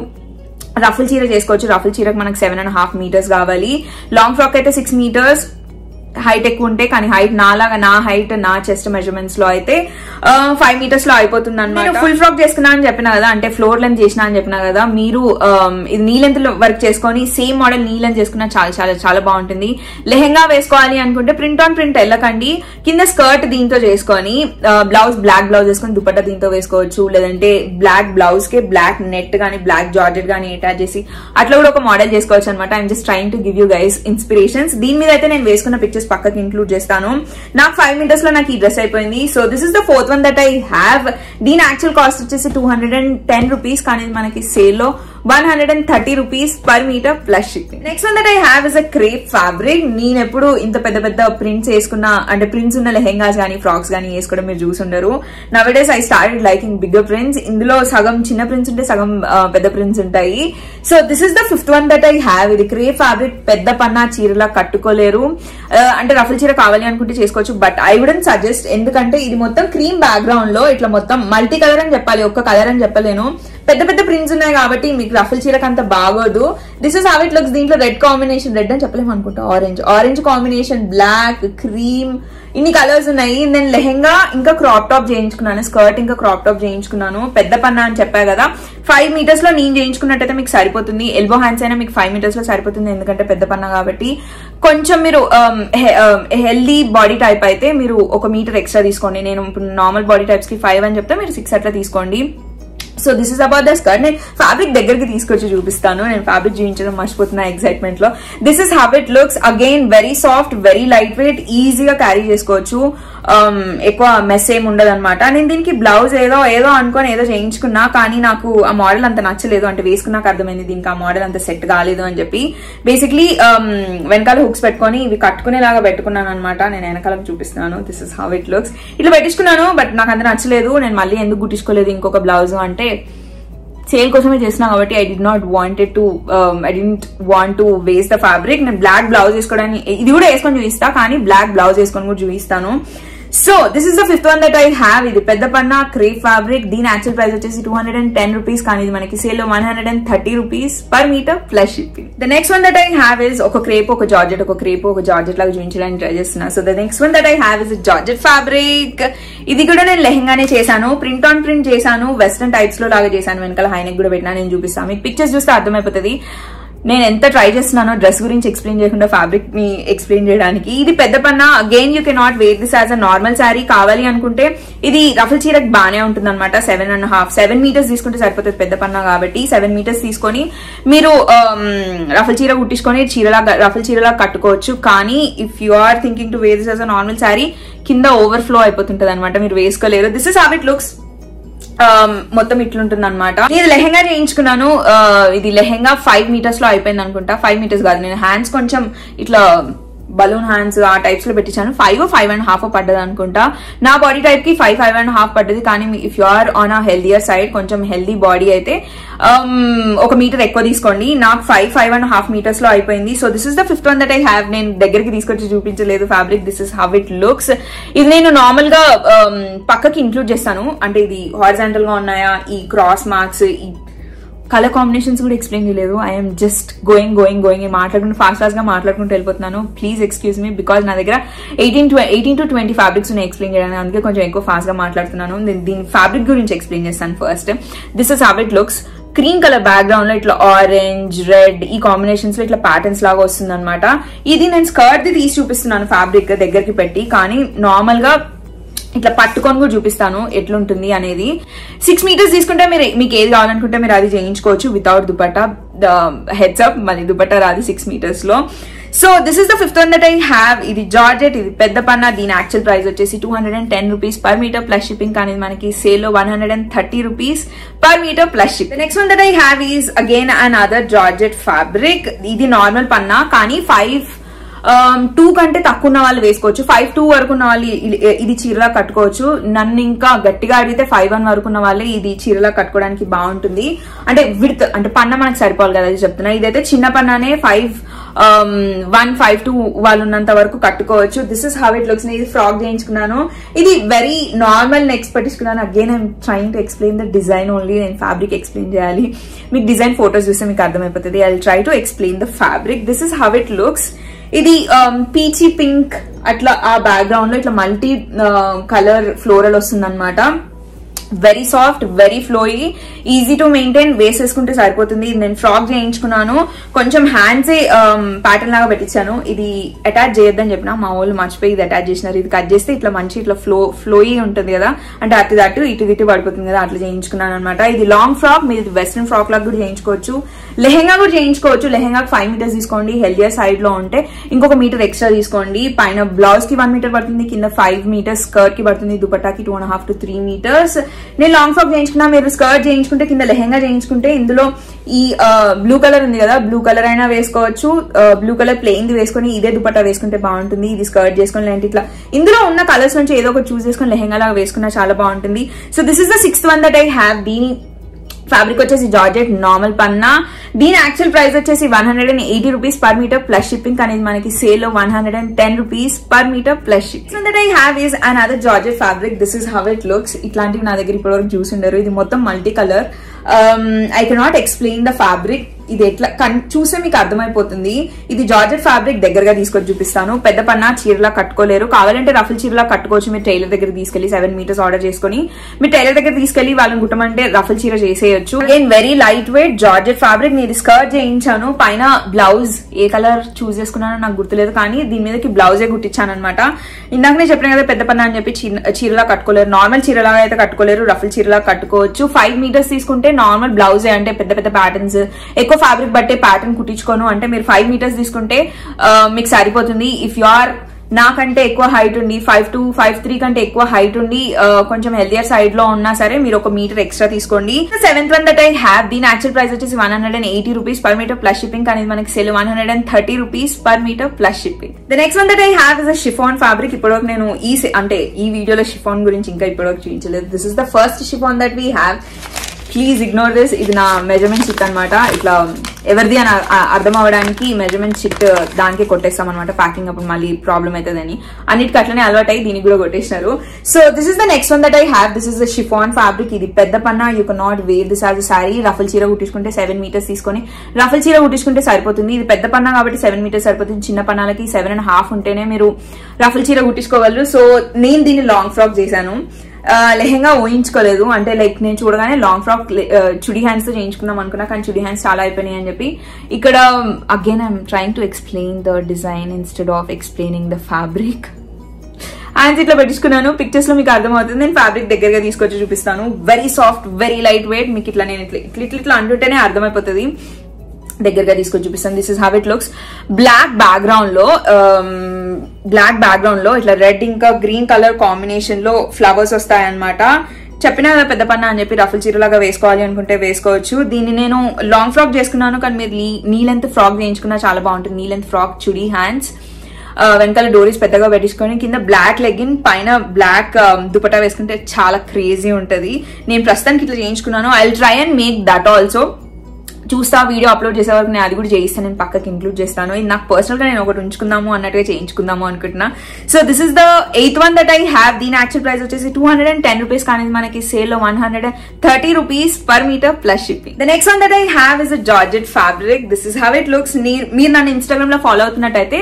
రఫుల్ చీర చేసుకోవచ్చు రఫుల్ చీరకు మనకు సెవెన్ అండ్ హాఫ్ మీటర్స్ కావాలి లాంగ్ ఫ్రాక్ అయితే సిక్స్ మీటర్స్ హైట్ ఎక్కువ ఉంటే కానీ హైట్ నాలాగా నా హైట్ నా చెస్ట్ మెజర్మెంట్స్ లో అయితే ఫైవ్ మీటర్స్ లో అయిపోతుంది అనమాట ఫుల్ ఫ్రాక్ చేసుకున్నా అని చెప్పిన కదా అంటే ఫ్లోర్ లెంత్ చేసిన అని చెప్పిన కదా మీరు um, ఇది నీ లెంత్ లో వర్క్ చేసుకొని సేమ్ మోడల్ నీ లెంత్ చేసుకున్నా చాలా చాలా చాలా బాగుంటుంది లెహెంగా వేసుకోవాలి అనుకుంటే ప్రింట్ ఆన్ ప్రింట్ వెళ్ళకండి కింద స్కర్ట్ దీంతో చేసుకొని బ్లౌజ్ బ్లాక్ బ్లౌజ్ వేసుకొని దుపట్టా దీంతో వేసుకోవచ్చు లేదంటే బ్లాక్ బ్లౌజ్ కి బ్లాక్ నెట్ గానీ బ్లాక్ జార్జెట్ గానీ అటాచ్ చేసి అట్లా కూడా ఒక మోడల్ చేసుకోవచ్చు అనమాట I'm just trying to give you guys inspirations దీని మీద అయితే నేను వేసుకున్న పిక్చర్స్ పక్కకి ఇంక్లూడ్ చేస్తాను నాకు ఫైవ్ మీటర్స్ లో నాకు ఈ డ్రెస్ అయిపోయింది so this is the fourth one that I have దీని యాక్చువల్ కాస్ట్ వచ్చేసి two hundred and ten rupees కానీ ఇది మనకి సేల్ లో one hundred and thirty rupees per metre plus shipping next one that I have is a crepe fabric నేను ఎప్పుడు ఇంత పెద్ద పెద్ద ప్రింట్స్ వేసుకున్న అంటే ప్రింట్స్ ఉన్న లెహెంగాస్ కానీ ఫ్రాక్స్ కానీ వేసుకోవడం మీరు చూసుండరు nowadays I started liking bigger prints ఇందులో సగం చిన్న ప్రింట్స్ ఉంటే సగం ఆ, పెద్ద ప్రింట్స్ ఉంటాయి so this is the fifth one that I have ఇది క్రేప్ ఫ్యాబ్రిక్ పెద్ద పన్నా చీరలా కట్టుకోలేరు ఆ, అంటే రఫుల్ చీర కావాలి అనుకుంటే చేసుకోవచ్చు బట్ ఐ వుడెంట్ సజెస్ట్ ఎందుకంటే ఇది మొత్తం క్రీమ్ బ్యాక్గ్రౌండ్ లో ఇట్లా మొత్తం మల్టీ కలర్ అని చెప్పాలి ఒక్క కలర్ అని చెప్పలేను పెద్ద పెద్ద ప్రింట్స్ ఉన్నాయి కాబట్టి మీకు రఫుల్ చీరకు అంత బాగోదు this is how it looks దీంట్లో రెడ్ కాంబినేషన్ రెడ్ అని చెప్పలేము అనుకుంటా orange orange combination black cream ఇన్ని కలర్స్ ఉన్నాయి నేను లెహెంగా ఇంకా క్రాప్ టాప్ చేయించుకున్నాను స్కర్ట్ ఇంకా క్రాప్ టాప్ చేయించుకున్నాను పెద్ద పన్నా అని చెప్పా కదా ఫైవ్ మీటర్స్ లో నేను చేయించుకున్నట్టయితే మీకు సరిపోతుంది ఎల్బో హ్యాండ్స్ అయినా మీకు ఫైవ్ మీటర్స్ లో సరిపోతుంది ఎందుకంటే పెద్ద పన్నా కాబట్టి కొంచెం మీరు హెల్దీ బాడీ టైప్ అయితే మీరు ఒక మీటర్ ఎక్స్ట్రా తీసుకోండి నేను నార్మల్ బాడీ టైప్స్ కి ఫైవ్ అని చెప్తే మీరు సిక్స్ అట్లా తీసుకోండి so this is about the skirt నేను ఫ్యాబ్రిక్ దగ్గరికి తీసుకొచ్చి చూపిస్తాను నేను ఫ్యాబ్రిక్ చూపించడం మర్చిపోతున్నా ఎక్సైట్మెంట్ లో this is how it looks again very soft very light lightweight ఈజీగా క్యారీ చేసుకోవచ్చు Um, ఎక్కువ మెస్ ఏమి ఉండదు అనమాట నేను దీనికి బ్లౌజ్ ఏదో ఏదో అనుకొని ఏదో చేయించుకున్నా కానీ నాకు ఆ మోడల్ అంత నచ్చలేదు అంటే వేసుకున్నాక అర్థమైంది దీనికి ఆ మోడల్ అంత సెట్ కాలేదు అని చెప్పి బేసిక్లీ వెనకాల హుక్స్ పెట్టుకొని ఇవి కట్టుకునేలాగా పెట్టుకున్నాను అనమాట నేను వెనకాల చూపిస్తున్నాను this is how it looks ఇట్లా పెట్టించుకున్నాను బట్ నాకు అంత నచ్చలేదు నేను మళ్ళీ ఎందుకు గుట్టించుకోలేదు ఇంకొక బ్లౌజ్ అంటే సేల్ కోసమే చేసిన కాబట్టి I did not wanted to I didn't want to waste the fabric నేను బ్లాక్ బ్లౌజ్ వేసుకోవడానికి ఇది కూడా వేసుకొని చూపిస్తా కానీ బ్లాక్ బ్లౌజ్ వేసుకొని కూడా చూపిస్తాను so this is the fifth one that I have ఇది పెద్ద పన్నా క్రేప్ ఫ్యాబ్రిక్ దీని యాక్చువల్ ప్రైస్ వచ్చేసి two hundred and ten rupees కానీ ఇది మనకి సేల్ లో one hundred and thirty rupees per metre plus shipping the next one that I have is ఒక క్రేప్ ఒక జార్జెట్ ఒక క్రేప్ ఒక జార్జెట్ లాగా చూపించడానికి ట్రై చేస్తున్నా so the next one that I have is georgette fabric ఇది కూడా నేను లెహంగానే చేశాను ప్రింట్ ఆన్ ప్రింట్ చేశాను వెస్ట్రన్ టైప్స్ లో లాగా చేశాను వెనకాల హైనెక్ కూడా పెట్టినా నేను చూపిస్తాను మీకు పిక్చర్స్ చూస్తే అర్థమైపోతుంది నేను ఎంత ట్రై చేస్తున్నానో డ్రెస్ గురించి ఎక్స్ప్లెయిన్ చేయకుండా ఫ్యాబ్రిక్ ని ఎక్స్ప్లెయిన్ చేయడానికి ఇది పెద్ద పన్న again you cannot wear this as a normal sari కావాలి అనుకుంటే ఇది రఫల్ చీరకు బాగానే ఉంటుంది అనమాట seven and half seven metres తీసుకుంటే సరిపోతుంది పెద్ద పన్న కాబట్టి సెవెన్ మీటర్స్ తీసుకొని మీరు రఫల్ చీర కుట్టించుకొని చీరలా రఫల్ చీరలా కట్టుకోవచ్చు కానీ if you are thinking to wear this as a normal sari కింద ఓవర్ఫ్లో అయిపోతుంటది అనమాట మీరు వేసుకోలేరు this is how it looks um, మొత్తం ఇట్లుంటుంది అనమాట నేను లెహెంగా చేయించుకున్నాను ఆ, ఇది లెహెంగా ఫైవ్ మీటర్స్ లో అయిపోయింది అనుకుంటా ఫైవ్ మీటర్స్ కాదు నేను హ్యాండ్స్ కొంచెం ఇట్లా బలూన్ హ్యాండ్స్ ఆ టైప్స్ లో పెట్టించాను ఫైవ్ ఫైవ్ అండ్ హాఫ్ పడ్డది అనుకుంటా నా బాడీ టైప్ కి ఫైవ్ ఫైవ్ అండ్ హాఫ్ పడ్డది కానీ if you are on a healthier side కొంచెం హెల్దీ బాడీ అయితే um, ఒక మీటర్ ఎక్కువ తీసుకోండి నాకు five five and half metres లో అయిపోయింది so this is the fifth one that I have నేను దగ్గరికి తీసుకొచ్చి చూపించలేదు fabric this is how it looks ఇది నేను నార్మల్ గా um, పక్కకి ఇంక్లూడ్ చేస్తాను అంటే ఇది హారిజాంటల్ గా ఉన్నాయా ఈ క్రాస్ మార్క్స్ ఈ కలర్ కాంబినేషన్స్ కూడా ఎక్స్ప్లెయిన్ చేయలేదు I'm just going going going మాట్లాడుకుంటూ ఫాస్ట్ ఫాస్ట్ గా మాట్లాడుకుంటూ వెళ్ళిపోతున్నాను ప్లీజ్ ఎక్స్క్యూజ్ మీ బికాస్ నా దగ్గర eighteen eighteen to twenty fabrics ఉన్నాయి ఎక్స్ప్లెయిన్ చేయడానికి అందుకే కొంచెం ఎక్కువ ఫాస్ట్ గా మాట్లాడుతున్నాను దీని- దీని ఫ్యాబ్రిక్ గురించి ఎక్స్ప్లెయిన్ చేస్తాను first this is how it looks cream colour background లో ఇట్లా ఆరెంజ్ రెడ్ ఈ కాంబినేషన్స్ లో ఇట్లా ప్యాటర్న్స్ లాగా వస్తుంది అనమాట ఇది నేను స్కర్ట్ ది తీసి చూపిస్తున్నాను ఫ్యాబ్రిక్ దగ్గరికి పెట్టి కానీ నార్మల్ గా ఇట్లా పట్టుకొని కూడా చూపిస్తాను ఎట్లుంటుంది అనేది సిక్స్ మీటర్స్ తీసుకుంటే మీరు మీకు ఏది కావాలనుకుంటే మీరు అది చేయించుకోవచ్చు వితౌట్ దుపట్టా హెడ్స్ అప్ మళ్ళీ దుపట్టా రాదు సిక్స్ మీటర్స్ లో so this is the fifth one that I have ఇది జార్జెట్ ఇది పెద్ద పన్న దీని యాక్చువల్ ప్రైస్ వచ్చేసి two hundred and ten rupees per metre plus shipping కానీ ఇది మనకి సేల్ లో one hundred and thirty rupees per metre plus ship next one that I have is again another georgette fabric ఇది నార్మల్ పన్నా కానీ ఫైవ్ టూ కంటే తక్కువ ఉన్న వాళ్ళు వేసుకోవచ్చు ఫైవ్ టూ వరకు ఉన్న వాళ్ళు ఇ- ఇది చీరలా కట్టుకోవచ్చు నన్ను ఇంకా గట్టిగా అడిగితే ఫైవ్ వన్ వరకు ఉన్న వాళ్ళే ఇది చీరలా కట్టుకోవడానికి బాగుంటుంది అంటే విడ్త్ అంటే పన్న మనకు సరిపోవాలి కదా అది చెప్తున్నా ఇదైతే చిన్న పన్నానే ఫైవ్ వన్ ఫైవ్ టూ వాళ్ళు ఉన్నంత వరకు కట్టుకోవచ్చు this is how it looks నేను ఇది ఫ్రాక్ చేయించుకున్నాను ఇది వెరీ నార్మల్ నెక్స్ట్ పట్టించుకున్నాను again I'm trying to explain the design only నేను ఫ్యాబ్రిక్ ఎక్స్ప్లెయిన్ చేయాలి మీకు డిజైన్ ఫోటోస్ చూస్తే మీకు అర్థమైపోతుంది I try to explain the fabric this is how it looks ఇది పీచీ పింక్ అట్లా ఆ బ్యాక్గ్రౌండ్ లో ఇట్లా మల్టీ కలర్ ఫ్లోరల్ వస్తుంది అనమాట very soft very flowy easy to maintain వేసేసుకుంటే సరిపోతుంది ఇది నేను ఫ్రాక్ చేయించుకున్నాను కొంచెం హ్యాండ్స్ ప్యాటర్న్ లాగా పెట్టించాను ఇది అటాచ్ చేయొద్దని చెప్పిన మా వాళ్ళు మర్చిపోయి ఇది అటాచ్ చేసినారు ఇది కట్ చేస్తే ఇట్లా మంచి ఇట్లా ఫ్లో ఫ్లోయీ ఉంటుంది కదా అంటే అటు అటు ఇటు ఇటు పడిపోతుంది కదా అట్లా చేయించుకున్నాను అనమాట ఇది లాంగ్ ఫ్రాక్ మీరు వెస్ట్రన్ ఫ్రాక్ లాగా కూడా చేయించుకోవచ్చు లెహెంగా కూడా చేయించుకోవచ్చు లెహెంగా ఫైవ్ మీటర్స్ తీసుకోండి హెల్దియర్ సైడ్ లో ఉంటే ఇంకొక మీటర్ ఎక్స్ట్రా తీసుకోండి పైన బ్లౌజ్ కి వన్ మీటర్ పడుతుంది కింద ఫైవ్ మీటర్స్ స్కర్ట్ కి పడుతుంది దుపట్టాకి two and half to three metres నేను లాంగ్ ఫ్రాక్ చేయించుకున్నా మీరు స్కర్ట్ చేయించుకుంటే కింద లెహెంగా చేయించుకుంటే ఇందులో ఈ బ్లూ కలర్ ఉంది కదా బ్లూ కలర్ అయినా వేసుకోవచ్చు బ్లూ కలర్ ప్లెయిన్ ది వేసుకొని ఇదే దుపట్టా వేసుకుంటే బాగుంటుంది ఇది స్కర్ట్ చేసుకొని లేదంటే ఇట్లా ఇందులో ఉన్న కలర్స్ నుంచి ఏదో ఒకటి చూస్ చేసుకొని లెహెంగా లాగా వేసుకున్నా చాలా బాగుంటుంది so this is the sixth one that I have దీని ఫ్యాబ్రిక్ వచ్చేసి జార్జెట్ నార్మల్ పన్నా దీని యాక్చువల్ ప్రైస్ వచ్చేసి one hundred and eighty rupees per metre plus shipping అనేది మనకి సేల్ లో one hundred and ten rupees per metre plus shipping that I have is and other georgette fabric this is how it looks ఇట్లాంటివి నా దగ్గర ఇప్పటివరకు చూసి ఉండరు ఇది మొత్తం multi colour I cannot explain the fabric ఇది ఎట్లా కన్- చూస్తే మీకు అర్థమైపోతుంది ఇది జార్జెట్ ఫ్యాబ్రిక్ దగ్గరగా తీసుకొచ్చి చూపిస్తాను పెద్ద పన్నా చీరలా కట్టుకోలేరు కావాలంటే రఫుల్ చీరలా కట్టుకోవచ్చు మీరు టైలర్ దగ్గర తీసుకెళ్లి సెవెన్ మీటర్స్ ఆర్డర్ చేసుకుని మీరు టైలర్ దగ్గర తీసుకెళ్లి వాళ్ళని కుట్టమంటే రఫుల్ చీర చేసేయచ్చు again very light weight georgette fabric నేను స్కర్ట్ చేయించాను పైన బ్లౌజ్ ఏ కలర్ చూస్ చేసుకున్నానో నాకు గుర్తులేదు కానీ దీని మీదకి బ్లౌజే కుట్టించాను అనమాట ఇందాక నేను చెప్పిన కదా పెద్ద పన్నా అని చెప్పి చిన్న- చీరలా కట్టుకోలేరు నార్మల్ చీరలాగా అయితే కట్టుకోలేరు రఫుల్ చీరలా కట్టుకోవచ్చు ఫైవ్ మీటర్స్ తీసుకుంటే నార్మల్ బ్లౌజే అంటే పెద్ద పెద్ద ప్యాటర్న్స్ ఎక్కువ ఫ్యాబ్రిక్ బట్టే ప్యాటర్న్ కుట్టించుకోను అంటే మీరు ఫైవ్ మీటర్స్ తీసుకుంటే ఆ, మీకు సరిపోతుంది ఇఫ్ యు ఆర్ నాకంటే ఎక్కువ హైట్ ఉండి ఫైవ్ టు ఫైవ్ త్రీ కంటే ఎక్కువ హైట్ ఉండి ఆ, కొంచెం హెల్దియర్ సైడ్ లో ఉన్నా సరే మీరు ఒక మీటర్ ఎక్స్ట్రా తీసుకోండి seventh one that I have దీని యాక్చువల్ ప్రైస్ వచ్చేసి one hundred and eighty rupees per metre plus shipping అనేది మనకి sale one hundred and thirty rupees per metre plus shipping the next one that I have is a chiffon fabric ఇప్పటివరకు నేను ఈ se- అంటే ఈ వీడియోలో షిఫాన్ గురించి ఇంకా ఇప్పటివరకు చూపించలేదు this is the first chiffon that we have please ignore this ఇది నా మెజర్మెంట్ షిట్ అన్నమాట ఇట్లా ఎవరిది అని అ- అ- అర్థం అవ్వడానికి మెజర్మెంట్ షిట్ దానికి కొట్టేస్తాం అనమాట ప్యాకింగ్ అప్పుడు మళ్ళీ ప్రాబ్లం అవుతుందని అన్నిటికి అట్లనే అలవాటు అయ్యి దీనికి కూడా కొట్టేసినారు so this is the next one that I have this is the chiffon fabric ఇది పెద్ద పన్నా you can not wear this as sari ruffle చీర కుట్టించుకుంటే సెవెన్ మీటర్స్ తీసుకొని రఫల్ చీర కుట్టించుకుంటే సరిపోతుంది ఇది పెద్ద పన్నా కాబట్టి సెవెన్ మీటర్స్ సరిపోతుంది చిన్న పన్నాలకి సెవెన్ అండ్ హాఫ్ ఉంటేనే మీరు రఫల్ చీర కుట్టించుకోగలరు సో నేను దీన్ని లాంగ్ ఫ్రాక్ చేశాను ఆ, లెహెంగా ఊహించుకోలేదు అంటే లైక్ నేను చూడగానే లాంగ్ ఫ్రాక్ చుడి హ్యాండ్స్ తో చేయించుకుందాం అనుకున్నా కానీ చుడి హ్యాండ్స్ చాలా అయిపోయినాయి అని చెప్పి ఇక్కడ again I'm trying to explain the design instead of explaining the fabric hands ఇట్లా పెట్టించుకున్నాను పిక్చర్స్ లో మీకు అర్థమవుతుంది నేను ఫ్యాబ్రిక్ దగ్గరగా తీసుకొచ్చి చూపిస్తాను very soft very light weight మీకు ఇట్లా నేను ఇట్లా ఇట్లా ఇట్లా ఇట్లా అంటుంటేనే అర్థమైపోతుంది దగ్గరగా తీసుకొచ్చి చూపిస్తాను this is how it looks black background లో బ్లాక్ బ్యాక్గ్రౌండ్ లో ఇట్లా రెడ్ ఇంకా గ్రీన్ కలర్ కాంబినేషన్ లో ఫ్లవర్స్ వస్తాయన్నమాట చెప్పినా కదా పెద్ద పన్న అని చెప్పి రఫుల్ చీరలాగా వేసుకోవాలి అనుకుంటే వేసుకోవచ్చు దీన్ని నేను లాంగ్ ఫ్రాక్ చేసుకున్నాను కానీ మీరు నీ లెంత్ ఫ్రాక్ చేయించుకున్నా చాలా బాగుంటుంది నీ లెంత్ ఫ్రాక్ చుడి హ్యాండ్స్ ఆ, వెనకాల డోరీస్ పెద్దగా పెట్టించుకొని కింద బ్లాక్ లెగ్గిన్ పైన బ్లాక్ దుపట్టా వేసుకుంటే చాలా క్రేజీ ఉంటది నేను ప్రస్తుతానికి ఇట్లా చేయించుకున్నాను I try and make that also చూస్తా వీడియో అప్లోడ్ చేసే వరకు నేను అది కూడా చేయిస్తాను నేను పక్కకి ఇంక్లూడ్ చేస్తాను ఇది నాకు పర్సనల్ గా నేను ఒకటి ఉంచుకుందాము అన్నట్టుగా చేయించుకుందాము అనుకుంటున్నా so this is the eighth one that I have దీని యాక్చువల్ ప్రైస్ వచ్చేసి two hundred and ten rupees కానీ మనకి సేల్ లో one hundred and thirty rupees per metre plus shipping the next one that I have is a georgette fabric this is how it looks మీరు నన్ను ఇన్స్టాగ్రామ్ లో ఫాలో అవుతున్నట్టయితే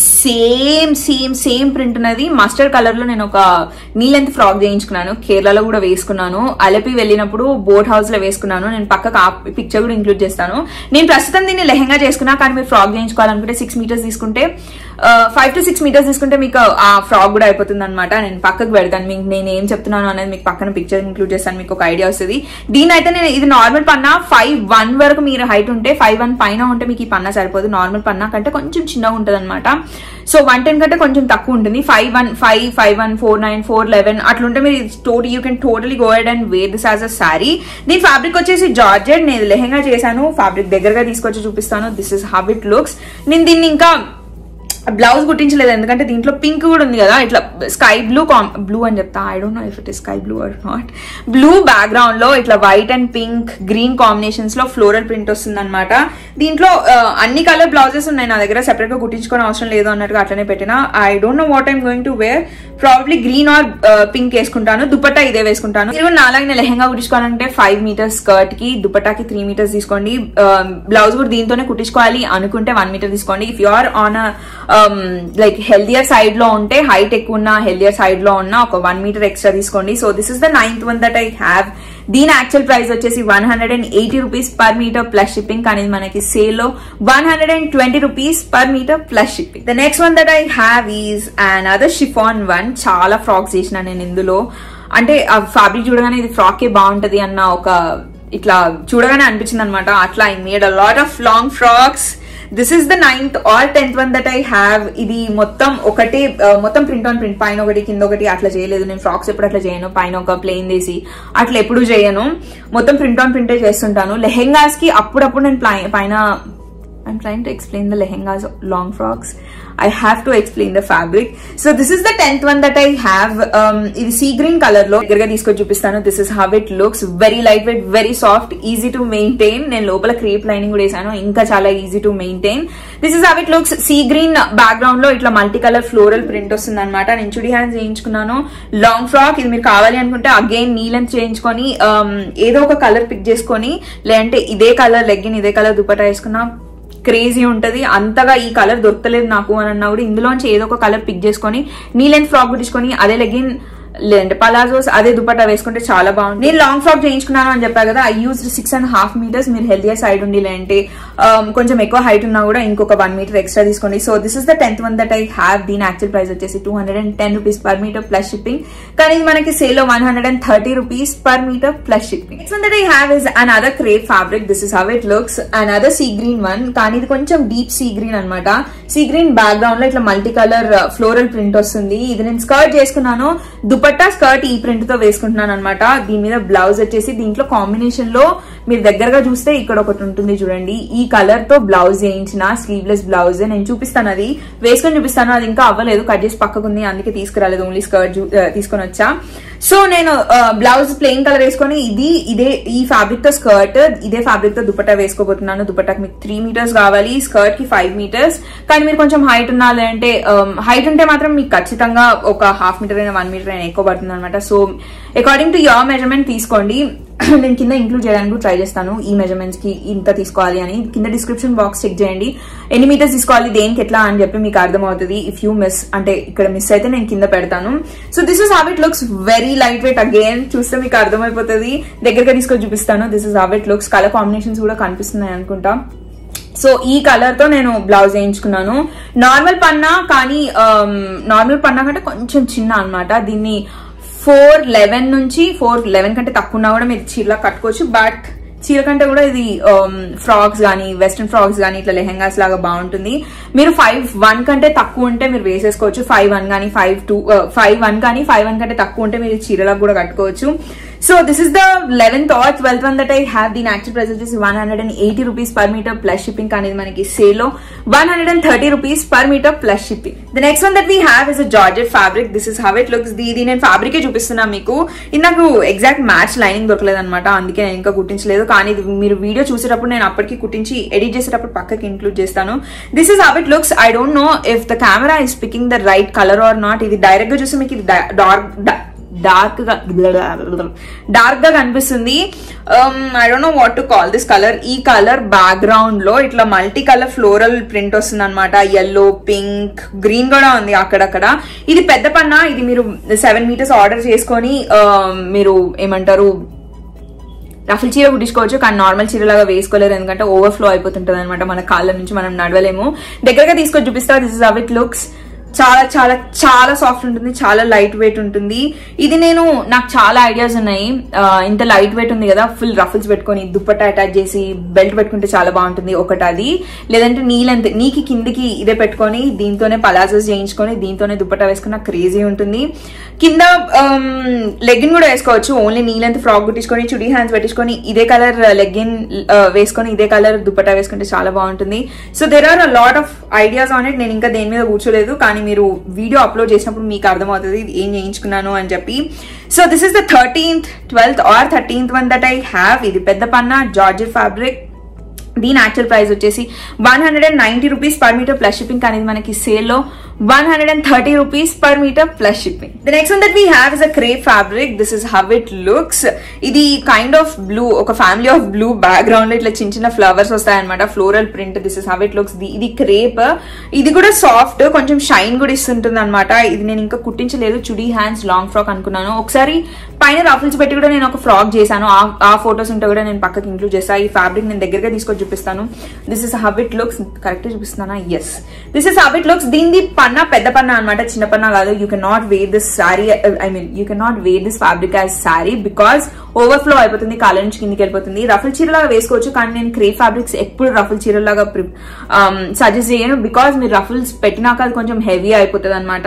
సేమ్ సేమ్ సేమ్ ప్రింట్ ఉన్నది మస్టర్డ్ కలర్ లో నేను ఒక నీ లెంత్ ఫ్రాక్ చేయించుకున్నాను కేరళలో కూడా వేసుకున్నాను అలపి వెళ్ళినప్పుడు బోట్ హౌస్ లో వేసుకున్నాను నేను పక్కకు ఆ పిక్చర్ కూడా ఇంక్లూడ్ చేస్తాను నేను ప్రస్తుతం దీన్ని లెహంగా చేసుకున్నా కానీ మీరు ఫ్రాక్ చేయించుకోవాలనుకుంటే సిక్స్ మీటర్స్ తీసుకుంటే ఫైవ్ టు సిక్స్ మీటర్స్ తీసుకుంటే మీకు ఆ ఫ్రాక్ కూడా అయిపోతుంది అనమాట నేను పక్కకు పెడతాను మీకు నేను ఏం చెప్తున్నాను అనేది మీకు పక్కన పిక్చర్ ఇంక్లూడ్ చేస్తాను మీకు ఒక ఐడియా వస్తుంది దీని అయితే నేను ఇది నార్మల్ పన్నా ఫైవ్ వన్ వరకు మీరు హైట్ ఉంటే ఫైవ్ వన్ పైన ఉంటే మీకు ఈ పన్నా సరిపోదు నార్మల్ పన్నా కంటే కొంచెం చిన్నగా ఉంటుంది అనమాట సో వన్ టెన్ కంటే కొంచెం తక్కువ ఉంటుంది five one five five one four nine four eleven అట్లుంటే మీరు total you can totally go ahead and wear this as a sari దీని ఫ్యాబ్రిక్ వచ్చేసి జార్జెట్ నేను లెహంగా చేశాను ఫ్యాబ్రిక్ దగ్గరగా తీసుకొచ్చి చూపిస్తాను this is how it looks నేను దీన్ని ఇంకా బ్లౌజ్ కుట్టించలేదు ఎందుకంటే దీంట్లో పింక్ కూడా ఉంది కదా ఇట్లా స్కై బ్లూ బ్లూ అని చెప్తా I don't know if it is sky blue or not blue background లో ఇట్లా white and pink green combinations లో ఫ్లోరల్ ప్రింట్ వస్తుంది అనమాట దీంట్లో ఆ, అన్ని కలర్ బ్లౌజెస్ ఉన్నాయి నా దగ్గర సెపరేట్ గా కుట్టించుకోని అవసరం లేదు అన్నట్టుగా అట్లనే పెట్టిన I don't know what I'm going to wear probably green or pink వేసుకుంటాను దుపట్టా ఇదే వేసుకుంటాను మీరు కూడా నాలాగే లెహంగా కుట్టించుకోవాలంటే ఫైవ్ మీటర్స్ స్కర్ట్ కి దుపట్టాకి త్రీ మీటర్స్ తీసుకోండి బ్లౌజ్ కూడా దీంతోనే కుట్టించుకోవాలి అనుకుంటే వన్ మీటర్ తీసుకోండి if you are on like healthier side లో ఉంటే హైట్ ఎక్కువ ఉన్న హెల్దియర్ సైడ్ లో ఉన్న ఒక వన్ మీటర్ ఎక్స్ట్రా తీసుకోండి so this is the ninth one that I have దీని యాక్చువల్ ప్రైస్ వచ్చేసి one hundred and eighty rupees per metre plus shipping కానీ మనకి సేల్ లో one hundred and twenty rupees per metre plus shipping the next one that I have is and other chiffon one చాలా ఫ్రాక్స్ చేసిన నేను ఇందులో అంటే ఆ ఫ్యాబ్రిక్ చూడగానే ఇది ఫ్రాకే బాగుంటది అన్న ఒక ఇట్లా చూడగానే అనిపించింది అనమాట అట్లా I made a lot of long frocks this is the ninth or tenth one that I have ఇది మొత్తం ఒకటి మొత్తం ప్రింట్ ఆన్ ప్రింట్ పైన ఒకటి కింద ఒకటి అట్లా చేయలేదు నేను ఫ్రాక్స్ ఎప్పుడు అట్లా చేయను పైన ఒక ప్లెయిన్ తీసి అట్లా ఎప్పుడు చేయను మొత్తం ప్రింట్ ఆన్ ప్రింటే చేస్తుంటాను లెహెంగాస్ కి అప్పుడప్పుడు నేను పైన I'm trying to explain the lehengas long frocks. I have to explain the fabric. So this is the 10th one that I have. Um, ఇది సీ గ్రీన్ కలర్ లో దగ్గరగా తీసుకొని చూపిస్తాను this is how it looks very light weight very soft easy to maintain నేను లోపల క్రేప్ లైనింగ్ కూడా వేసాను ఇంకా చాలా easy to maintain this is how it looks sea green background లో ఇట్లా మల్టీ కలర్ ఫ్లోరల్ ప్రింట్ వస్తుంది అనమాట నేను చుడి హ్యాండ్స్ చేయించుకున్నాను లాంగ్ ఫ్రాక్ ఇది మీరు కావాలి అనుకుంటే అగైన్ నీ లెంత్ చేయించుకొని um, ఏదో ఒక కలర్ పిక్ చేసుకొని లేదంటే ఇదే కలర్ లెగ్గిన్ ఇదే కలర్ దుపట్టా వేసుకున్నా క్రేజీ ఉంటది అంతగా ఈ కలర్ దొరకలేదు నాకు అని అన్నా కూడా ఇందులోంచి ఏదో ఒక కలర్ పిక్ చేసుకొని నీ లెంత్ ఫ్రాక్ కుట్టించుకొని అదే లెగిన్ లేదంటే పలాజోస్ అదే దుపట్టా వేసుకుంటే చాలా బాగుంది నేను లాంగ్ ఫ్రాక్ చేయించుకున్నాను అని చెప్పా కదా I use six and half metres మీరు హెల్దియర్ సైడ్ ఉండి లేదంటే um, కొంచెం ఎక్కువ హైట్ ఉన్నా కూడా ఇంకొక వన్ మీటర్ ఎక్స్ట్రా తీసుకోండి so this is the tenth one that I have దీని యాక్చువల్ ప్రైస్ వచ్చేసి two hundred and ten rupees per metre plus shipping కానీ ఇది మనకి సేల్ లో one hundred and thirty rupees per metre plus shipping next one that I have is another crepe fabric this is how it looks and other sea green one కానీ ఇది కొంచెం డీప్ సీ గ్రీన్ అనమాట సీ గ్రీన్ బ్యాక్గ్రౌండ్ లో ఇట్లా మల్టీ కలర్ ఫ్లోరల్ ప్రింట్ వస్తుంది ఇది నేను స్కర్ట్ చేసుకున్నాను దుపట్టా స్కర్ట్ ఈ ప్రింట్ తో వేసుకుంటున్నాను అనమాట దీని మీద బ్లౌజ్ వచ్చేసి దీంట్లో కాంబినేషన్ లో మీరు దగ్గరగా చూస్తే ఇక్కడ ఒకటి ఉంటుంది చూడండి ఈ కలర్ తో బ్లౌజ్ చేయించిన స్లీవ్లెస్ బ్లౌజ్ నేను చూపిస్తాను అది వేసుకొని చూపిస్తాను అది ఇంకా అవ్వలేదు కట్ చేసి పక్కకుంది అందుకే తీసుకురాలేదు ఓన్లీ స్కర్ట్ తీసుకొని వచ్చా సో నేను బ్లౌజ్ ప్లెయిన్ కలర్ వేసుకొని ఇది ఇదే ఈ ఫ్యాబ్రిక్ తో స్కర్ట్ ఇదే ఫ్యాబ్రిక్ తో దుపట్టా వేసుకోబోతున్నాను దుపట్టాకి మీకు త్రీ మీటర్స్ కావాలి స్కర్ట్ కి ఫైవ్ మీటర్స్ కానీ మీరు కొంచెం హైట్ ఉన్నా లేదంటే హైట్ ఉంటే మాత్రం మీకు ఖచ్చితంగా ఒక హాఫ్ మీటర్ అయినా వన్ మీటర్ అయినా ఎక్కువ పడుతుంది అనమాట so according to your measurement తీసుకోండి నేను కింద ఇంక్లూడ్ చేయడానికి ట్రై చేస్తాను ఈ మెజర్మెంట్స్ కి ఇంత తీసుకోవాలి అని కింద డిస్క్రిప్షన్ బాక్స్ చెక్ చేయండి ఎన్ని మీటర్స్ తీసుకోవాలి దేనికి ఎట్లా అని చెప్పి మీకు అర్థమవుతుంది ఇఫ్ యూ మిస్ అంటే ఇక్కడ మిస్ అయితే నేను కింద పెడతాను so this is how it looks very light weight again చూస్తే మీకు అర్థమైపోతుంది దగ్గరగా తీసుకొని చూపిస్తాను this is how it looks colour combinations కూడా కనిపిస్తున్నాయి అనుకుంటా సో ఈ కలర్ తో నేను బ్లౌజ్ వేయించుకున్నాను నార్మల్ పన్నా కానీ నార్మల్ పన్నా కంటే కొంచెం చిన్న అన్నమాట దీన్ని ఫోర్ లెవెన్ నుంచి ఫోర్ లెవెన్ కంటే తక్కువ ఉన్నా కూడా మీరు చీరలా కట్టుకోవచ్చు బట్ చీర కంటే కూడా ఇది ఫ్రాక్స్ కానీ వెస్ట్రన్ ఫ్రాక్స్ కానీ ఇట్లా లెహెంగాస్ లాగా బాగుంటుంది మీరు ఫైవ్ వన్ కంటే తక్కువ ఉంటే మీరు వేసేసుకోవచ్చు ఫైవ్ వన్ కానీ ఫైవ్ టూ ఫైవ్ వన్ కానీ ఫైవ్ వన్ కంటే తక్కువ ఉంటే మీరు చీరలకు కూడా కట్టుకోవచ్చు so this is the eleventh or twelfth one that I have దీని యాక్చువల్ ప్రైస్ వచ్చేసి one hundred and eighty rupees per metre plus shipping అనేది మనకి సేల్ లో one hundred and thirty rupees per metre plus shipping the next one that we have is a georgette fabric this is how it looks ఇది నేను ఫ్యాబ్రికే చూపిస్తున్నా మీకు ఇది నాకు ఎగ్జాక్ట్ మ్యాచ్ లైనింగ్ దొరకలేదు అనమాట అందుకే నేను ఇంకా కుట్టించలేదు కానీ ఇది మీరు వీడియో చూసేటప్పుడు నేను అప్పటికి కుట్టించి ఎడిట్ చేసేటప్పుడు పక్కకి ఇంక్లూడ్ చేస్తాను this is how it looks I don't know if the camera is picking the right colour or not ఇది డైరెక్ట్ గా చూస్తే మీకు ఇది డార్క్ డార్క్ గా డార్క్ గా కనిపిస్తుంది I don't know what to call this colour ఈ కలర్ బ్యాక్గ్రౌండ్ లో ఇట్లా మల్టీ కలర్ ఫ్లోరల్ ప్రింట్ వస్తుంది అనమాట ఎల్లో పింక్ గ్రీన్ కూడా ఉంది అక్కడక్కడ ఇది పెద్ద పన్న ఇది మీరు సెవెన్ మీటర్స్ ఆర్డర్ చేసుకొని మీరు ఏమంటారు రఫుల్ చీర కుట్టించుకోవచ్చు కానీ నార్మల్ చీరలాగా వేసుకోలేరు ఎందుకంటే ఓవర్ఫ్లో అయిపోతుంటది అనమాట మన కాళ్ళ నుంచి మనం నడవలేము దగ్గరగా తీసుకొని చూపిస్తా this is how it looks చాలా చాలా చాలా సాఫ్ట్ ఉంటుంది చాలా లైట్ వెయిట్ ఉంటుంది ఇది నేను నాకు చాలా ఐడియాస్ ఉన్నాయి ఇంత లైట్ వెయిట్ ఉంది కదా ఫుల్ రఫుల్స్ పెట్టుకొని దుప్పట్టా అటాచ్ చేసి బెల్ట్ పెట్టుకుంటే చాలా బాగుంటుంది ఒకటి అది లేదంటే నీలెంత్ నీకి కిందికి ఇదే పెట్టుకొని దీంతోనే పలాజోస్ చేయించుకొని దీంతోనే దుప్పట్టా వేసుకున్న క్రేజీ ఉంటుంది కింద లెగ్గిన్ కూడా వేసుకోవచ్చు ఓన్లీ నీలెంత్ ఫ్రాక్ కుట్టించుకొని చుడీ హ్యాండ్స్ పెట్టించుకొని ఇదే కలర్ లెగ్గిన్ వేసుకొని ఇదే కలర్ దుప్పట్టా వేసుకుంటే చాలా బాగుంటుంది so there are a lot of ideas on it నేను ఇంకా దేని మీద కూర్చోలేదు కానీ మీరు వీడియో అప్లోడ్ చేసినప్పుడు మీకు అర్థమవుతుంది ఏం చేయించుకున్నాను అని చెప్పి so this is the thirteenth twelfth or thirteenth one that I have ఇది పెద్ద పన్న జార్జెట్ ఫ్యాబ్రిక్ దీని యాక్చువల్ ప్రైస్ వచ్చేసి one hundred and ninety rupees per metre plus shipping అనేది మనకి సేల్ లో one hundred and thirty rupees per metre plus shipping the next one that we have is a crepe fabric this is how it looks ఇది కైండ్ ఆఫ్ బ్లూ ఒక ఫ్యామిలీ ఆఫ్ బ్లూ బ్యాక్గ్రౌండ్ లో ఇట్లా చిన్న చిన్న ఫ్లవర్స్ వస్తాయన్నమాట floral print this is how it looks ఇది క్రేప్ ఇది కూడా సాఫ్ట్ కొంచెం షైన్ కూడా ఇస్తుంటుంది అనమాట ఇది నేను ఇంకా కుట్టించలేదు చుడీ హ్యాండ్స్ లాంగ్ ఫ్రాక్ అనుకున్నాను ఒకసారి పైన రఫల్స్ పెట్టి కూడా నేను ఒక ఫ్రాక్ చేశాను ఆ- ఆ ఫొటోస్ ఉంటే కూడా నేను పక్కకి ఇంక్లూడ్ చేస్తాను ఈ ఫ్యాబ్రిక్ నేను దగ్గరగా తీసుకొని చూపిస్తాను this is how it looks correct చూపిస్తున్నానా yes this is how it looks దీనిది పన్నా పెద్ద పన్నా అనమాట చిన్న పన్నా కాదు you can not wear this sari I mean you can not wear this fabric as sari because overflow అయిపోతుంది కాళ్ళ నుంచి కిందికి వెళ్ళిపోతుంది రఫల్ చీరలాగా వేసుకోవచ్చు కానీ నేను క్రే ఫ్యాబ్రిక్స్ ఎప్పుడు రఫల్ చీరలాగా సజెస్ట్ చేయను బికాస్ మీరు రఫల్స్ పెట్టినాక అది కొంచెం హెవీ అయిపోతుంది అనమాట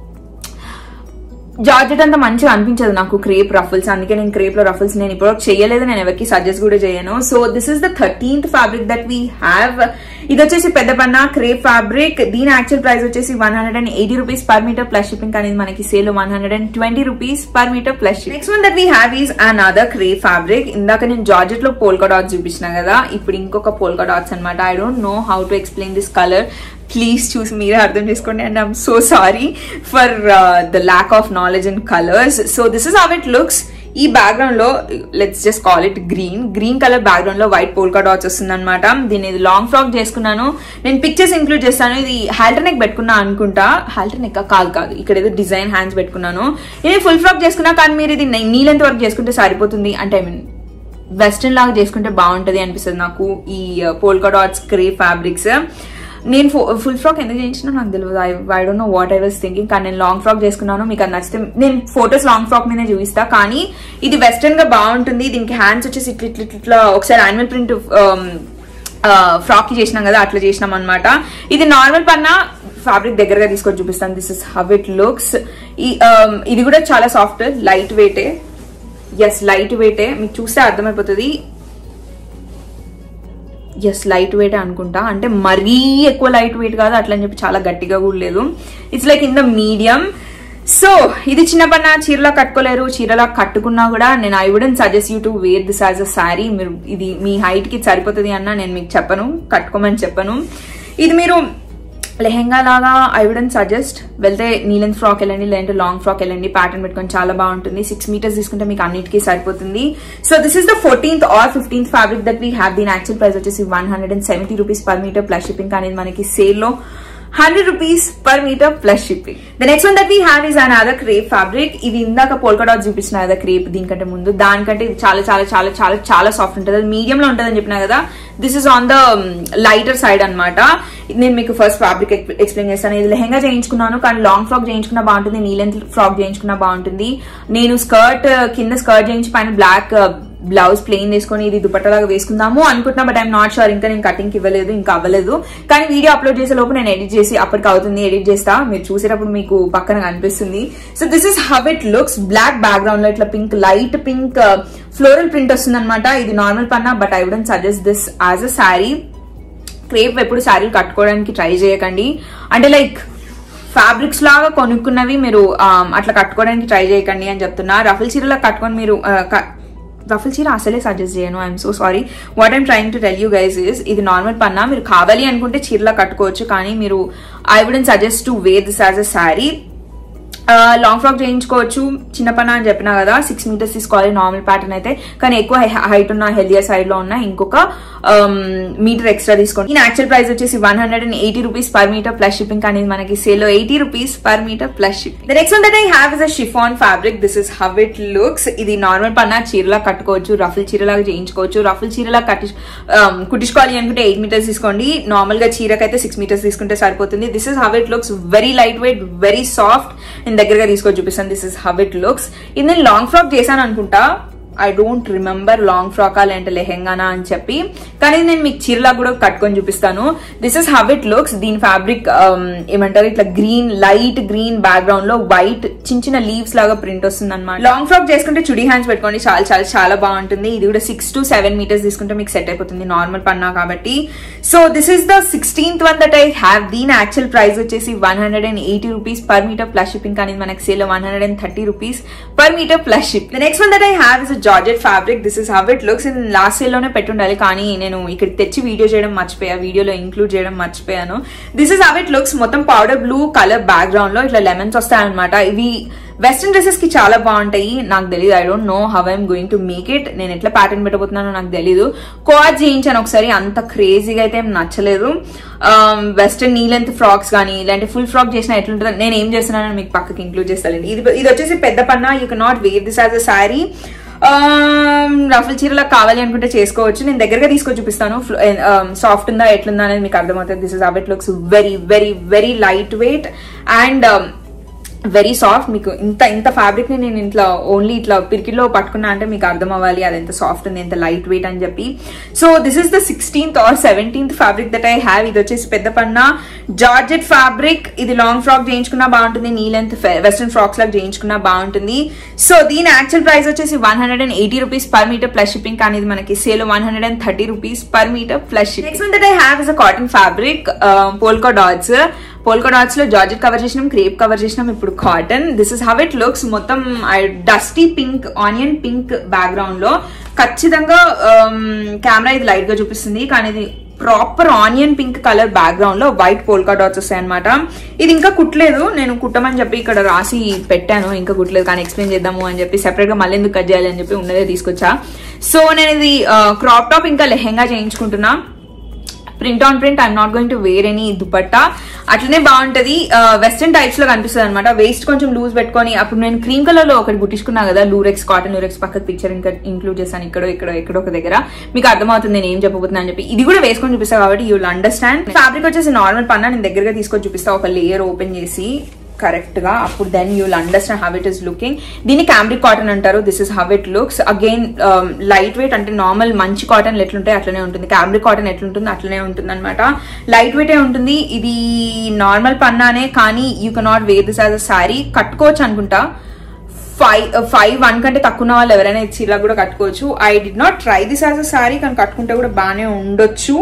జార్జెట్ అంత మంచిగా అనిపించదు నాకు క్రేప్ రఫల్స్ అందుకే నేను క్రేప్ లో రఫల్స్ నేను ఇప్పుడు చేయలేదు నేను ఎవరికి సజెస్ట్ కూడా చేయను so this is the thirteenth fabric that we have ఇది వచ్చేసి పెద్ద పన్న క్రేప్ ఫ్యాబ్రిక్ దీని యాక్చువల్ ప్రైస్ వచ్చేసి one hundred and eighty rupees per metre plus shipping అనేది మనకి sale one hundred and twenty rupees per metre plus next one that we have is another crepe fabric ఇందాక నేను జార్జెట్ లో పోల్కా డాట్స్ చూపించిన కదా ఇప్పుడు ఇంకొక పోల్కా డాట్స్ అనమాట I don't know how to explain this colour please చూసి మీరే అర్థం చేసుకోండి and I'm so sorry for the lack of knowledge and colours so this is how it looks ఈ బ్యాక్గ్రౌండ్ లో let's just call it green green colour background లో వైట్ పోల్కా డాట్స్ వస్తుంది అనమాట దీన్ని ఇది లాంగ్ ఫ్రాక్ చేసుకున్నాను నేను పిక్చర్స్ ఇంక్లూడ్ చేస్తాను ఇది హాల్టర్ నెక్ పెట్టుకున్నా అనుకుంటా హాల్టర్ నెక్ కాదు కాదు ఇక్కడ ఏదో డిజైన్ హ్యాండ్స్ పెట్టుకున్నాను నేను ఫుల్ ఫ్రాక్ చేసుకున్నా కానీ మీరు ఇది నీలెంత వరకు చేసుకుంటే సరిపోతుంది అంటే ఐ మీన్ వెస్ట్రన్ లాగా చేసుకుంటే బాగుంటది అనిపిస్తుంది నాకు ఈ పోల్కా డాట్స్ క్రే ఫ్యాబ్రిక్స్ నేను ఫుల్ ఫ్రాక్ ఎందుకు చేయించినా నాకు తెలియదు I I don't know what I was thinking కానీ నేను లాంగ్ ఫ్రాక్ చేసుకున్నాను మీకు అది నచ్చితే నేను ఫొటోస్ లాంగ్ ఫ్రాక్ మీదే చూపిస్తా కానీ ఇది వెస్ట్రన్ గా బాగుంటుంది దీనికి హ్యాండ్స్ వచ్చేసి ఇట్లా ఇట్లా ఇట్లా- ఇట్లా ఒకసారి యానిమల్ ప్రింట్ ఫ్రాక్ కి చేసినాం కదా అట్లా చేసినాం అనమాట ఇది నార్మల్ పన్నా ఫ్యాబ్రిక్ దగ్గరగా తీసుకొని చూపిస్తాను this is how it looks ఇది కూడా చాలా సాఫ్ట్ లైట్ వెయిటే ఎస్ లైట్ వెయిటే మీకు చూస్తే అర్థమైపోతుంది ఎస్ లైట్ వెయిట్ అనుకుంటా అంటే మరీ ఎక్కువ లైట్ వెయిట్ కాదు అట్లా అని చెప్పి చాలా గట్టిగా కూడా లేదు it's like in the medium so ఇది చిన్న పన్న చీరలా కట్టుకోలేరు చీరలా కట్టుకున్నా కూడా నేను I wouldn't suggest you to wear this as a sari మీరు ఇది మీ హైట్ కి సరిపోతుంది అన్న నేను మీకు చెప్పను కట్టుకోమని చెప్పను ఇది మీరు లెహెంగా లాగా ఐ వుడెంట్ సజెస్ట్ వెళ్తే నీలెంత్ ఫ్రాక్ వెళ్ళండి లేదంటే లాంగ్ ఫ్రాక్ వెళ్ళండి ప్యాటర్న్ పెట్టుకొని చాలా బాగుంటుంది సిక్స్ మీటర్స్ తీసుకుంటే మీకు అన్నిటికీ సరిపోతుంది so this is the fourteenth or fifteenth fabric that we have దీని యాక్చువల్ ప్రైస్ వచ్చేసి one hundred and seventy rupees per metre plus shipping అనేది మనకి సేల్ లో hundred rupees per metre plus shipping the next one that we have is another crepe fabric ఇది ఇందాక పోల్కా డాట్ చూపించిన కదా క్రేప్ దీనికంటే ముందు దానికంటే ఇది చాలా చాలా చాలా చాలా చాలా సాఫ్ట్ ఉంటుంది అది మీడియం లో ఉంటుంది అని చెప్పిన కదా this is on the lighter side అన్నమాట నేను మీకు ఫస్ట్ ఫ్యాబ్రిక్ ఎక్స్ప్లెయిన్ చేస్తాను ఇది లెహంగా చేయించుకున్నాను కానీ లాంగ్ ఫ్రాక్ చేయించుకున్నా బాగుంటుంది నీ లెంత్ ఫ్రాక్ చేయించుకున్నా బాగుంటుంది నేను స్కర్ట్ కింద స్కర్ట్ చేయించి పైన బ్లాక్ బ్లౌజ్ ప్లెయిన్ వేసుకొని ఇది దుపట్టలాగా వేసుకుందాము అనుకుంటున్నా బట్ ఐఎమ్ నాట్ షూర్ ఇంకా నేను కటింగ్ ఇవ్వలేదు ఇంకా అవ్వలేదు కానీ వీడియో అప్లోడ్ చేసే లోపు నేను ఎడిట్ చేసి అప్పటికి అవుతుంది ఎడిట్ చేస్తా మీరు చూసేటప్పుడు మీకు పక్కన కనిపిస్తుంది so this is how it looks black background లో ఇట్లా pink light pink floral print వస్తుంది అనమాట ఇది నార్మల్ పన్నా but I wouldn't suggest this as a sari crepe ఎప్పుడు శారీలు కట్టుకోవడానికి ట్రై చేయకండి అంటే లైక్ ఫ్యాబ్రిక్స్ లాగా కొనుక్కున్నవి మీరు అట్లా కట్టుకోవడానికి ట్రై చేయకండి అని చెప్తున్నా రఫుల్ చీరలా కట్టుకొని మీరు రఫుల్ చీర అసలే సజెస్ట్ చేయను I'm so sorry what I'm trying to tell you guys is ఇది నార్మల్ పన్నా మీరు కావాలి అనుకుంటే చీరలా కట్టుకోవచ్చు కానీ మీరు I wouldn't suggest to wear this as a sari long frock చేయించుకోవచ్చు చిన్న పన్న అని చెప్పినా కదా సిక్స్ మీటర్స్ తీసుకోవాలి నార్మల్ ప్యాటర్న్ అయితే కానీ ఎక్కువ హైట్ ఉన్న హెల్దియర్ సైడ్ లో ఉన్న ఇంకొక మీటర్ ఎక్స్ట్రా తీసుకోండి దీని యాక్చువల్ ప్రైస్ వచ్చేసి one hundred and eighty rupees per metre plus shipping అనేది మనకి సేల్ లో eighty rupees per metre plus shipping the next one that I have is a chiffon fabric this is how it looks ఇది నార్మల్ పన్న చీరలా కట్టుకోవచ్చు రఫుల్ చీరలాగా చేయించుకోవచ్చు రఫుల్ చీరలా కట్టి కుట్టించుకోవాలి అనుకుంటే ఎయిట్ మీటర్స్ తీసుకోండి నార్మల్ గా చీరకైతే సిక్స్ మీటర్స్ తీసుకుంటే సరిపోతుంది this is how it looks very light weight very soft నేను దగ్గరగా తీసుకొని చూపిస్తాను this is how it looks ఇది నేను లాంగ్ ఫ్రాక్ చేశాను అనుకుంటా ఐ డోంట్ రిమెంబర్ లాంగ్ ఫ్రాకా లేదంటే లెహెంగానా అని చెప్పి కానీ నేను మీకు చీరలా కూడా కట్టుకొని చూపిస్తాను this is how it looks దీని ఫ్యాబ్రిక్ ఏమంటారు ఇట్లా గ్రీన్ లైట్ గ్రీన్ బ్యాక్గ్రౌండ్ లో వైట్ చిన్న చిన్న లీవ్స్ లాగా ప్రింట్ వస్తుంది అనమాట లాంగ్ ఫ్రాక్ చేసుకుంటే చుడీ హ్యాండ్స్ పెట్టుకోండి చాలా చాలా చాలా బాగుంటుంది ఇది కూడా సిక్స్ టు సెవెన్ మీటర్స్ తీసుకుంటే మీకు సెట్ అయిపోతుంది నార్మల్ పన్నా కాబట్టి so this is the sixteenth one that I have దీని యాక్చువల్ ప్రైస్ వచ్చేసి one hundred and eighty rupees per metre plus shipping కానీ మనకి sale one hundred and thirty rupees per metre plus ship the next one that I have is georgette fabric this is how it looks in last sale లోనే పెట్టుండాలి కానీ నేను ఇక్కడ తెచ్చి వీడియో చేయడం మర్చిపోయా వీడియోలో ఇంక్లూడ్ చేయడం మర్చిపోయాను this is how it looks మొత్తం పౌడర్ బ్లూ కలర్ బ్యాక్గ్రౌండ్ లో ఇట్లా లెమన్స్ వస్తాయన్నమాట ఇవి వెస్ట్రన్ డ్రెస్సెస్ కి చాలా బాగుంటాయి నాకు తెలియదు I don't know how I'm going to make it నేను ఎట్లా ప్యాటర్న్ పెట్టబోతున్నానో నాకు తెలియదు కోఆర్ చేయించాను ఒకసారి అంత క్రేజీగా అయితే ఏం నచ్చలేదు వెస్ట్రన్ నీ లెంత్ ఫ్రాక్స్ కానీ ఇలాంటి ఫుల్ ఫ్రాక్ చేసిన ఎట్లుంటుందో నేను ఏం చేస్తున్నానో మీకు పక్కకి ఇంక్లూడ్ చేస్తానండి ఇది ఇది వచ్చేసి పెద్ద పన్నా you can not wear this as a sari ruffle చీరలా కావాలి అనుకుంటే చేసుకోవచ్చు నేను దగ్గరగా తీసుకొని చూపిస్తాను సాఫ్ట్ ఉందా ఎట్లుందా అనేది మీకు అర్థమవుతుంది this is how it looks very very very light weight and very soft మీకు ఇంత ఇంత ఫ్యాబ్రిక్ ని నేను ఇట్లా ఓన్లీ ఇట్లా పిరికిలో పట్టుకున్నా అంటే మీకు అర్థం అవ్వాలి అది ఎంత సాఫ్ట్ ఉంది ఎంత లైట్ వెయిట్ అని చెప్పి so this is the sixteenth or seventeenth fabric that I have ఇది వచ్చేసి పెద్ద పన్న జార్జెట్ ఫ్యాబ్రిక్ ఇది లాంగ్ ఫ్రాక్ చేయించుకున్నా బాగుంటుంది నీ లెంత్ వెస్ట్రన్ ఫ్రాక్స్ లాగా చేయించుకున్నా బాగుంటుంది సో దీని యాక్చువల్ ప్రైస్ వచ్చేసి one hundred and eighty rupees per metre plus shipping కానీ ఇది మనకి sale one hundred and thirty rupees per metre plus shipping next that I have is a cotton fabric polka dots polka dots లో జార్జెట్ కవర్ చేసినాం క్రేప్ కవర్ చేసినాం ఇప్పుడు cotton this is how it looks మొత్తం dusty pink onion pink background లో ఖచ్చితంగా కెమెరా ఇది లైట్ గా చూపిస్తుంది కానీ ఇది proper onion pink colour background లో వైట్ పోల్కా డాట్స్ వస్తాయి అనమాట ఇది ఇంకా కుట్టలేదు నేను కుట్టమని చెప్పి ఇక్కడ రాసి పెట్టాను ఇంకా కుట్టలేదు కానీ ఎక్స్ప్లెయిన్ చేద్దాము అని చెప్పి సెపరేట్ గా మళ్ళీ ఎందుకు కట్ చేయాలి అని చెప్పి ఉన్నదే తీసుకొచ్చా సో నేను ఇది క్రాప్ టాప్ ఇంకా లెహెంగా చేయించుకుంటున్నా print on print I'm not going to wear any dupatta అట్లనే బాగుంటది వెస్టర్న్ టైప్స్ లో కనిపిస్తుంది అనమాట వేస్ట్ కొంచెం లూజ్ పెట్టుకొని అప్పుడు నేను క్రీమ్ కలర్ లో ఒకటి గుట్టించుకున్నా కదా లూరెక్స్ కాటన్ లూరెక్స్ పక్కన పిక్చర్ ఇంకా ఇంక్లూడ్ చేశాను ఇక్కడ ఇక్కడ ఇక్కడ ఒక దగ్గర మీకు అర్థమవుతుంది నేను ఏం చెప్పబోతున్నా అని చెప్పి ఇది కూడా వేసుకొని చూపిస్తా కాబట్టి యూ విల్ అండర్స్టాండ్ ఫ్యాబ్రిక్ వచ్చేసి నార్మల్ పన్నా నేను దగ్గరగా తీసుకొని చూపిస్తా ఒక లేయర్ ఓపెన్ చేసి కరెక్ట్ గా అప్పుడు then you will understand how it is looking దీన్ని క్యాంబ్రిక్ కాటన్ అంటారు this is how it looks again light weight అంటే నార్మల్ మంచి కాటన్ ఎట్లుంటాయి అట్లనే ఉంటుంది క్యాంబ్రిక్ కాటన్ ఎట్లుంటుంది అట్లనే ఉంటుంది అనమాట లైట్ వెయిటే ఉంటుంది ఇది నార్మల్ పన్నానే కానీ you cannot wear this as a sari కట్టుకోవచ్చు అనుకుంటా ఫైవ్ ఫైవ్ వన్ కంటే తక్కువ ఉన్న వాళ్ళు ఎవరైనా చీరలా కూడా కట్టుకోవచ్చు I did not try this as a sari కానీ కట్టుకుంటే కూడా బాగానే ఉండొచ్చు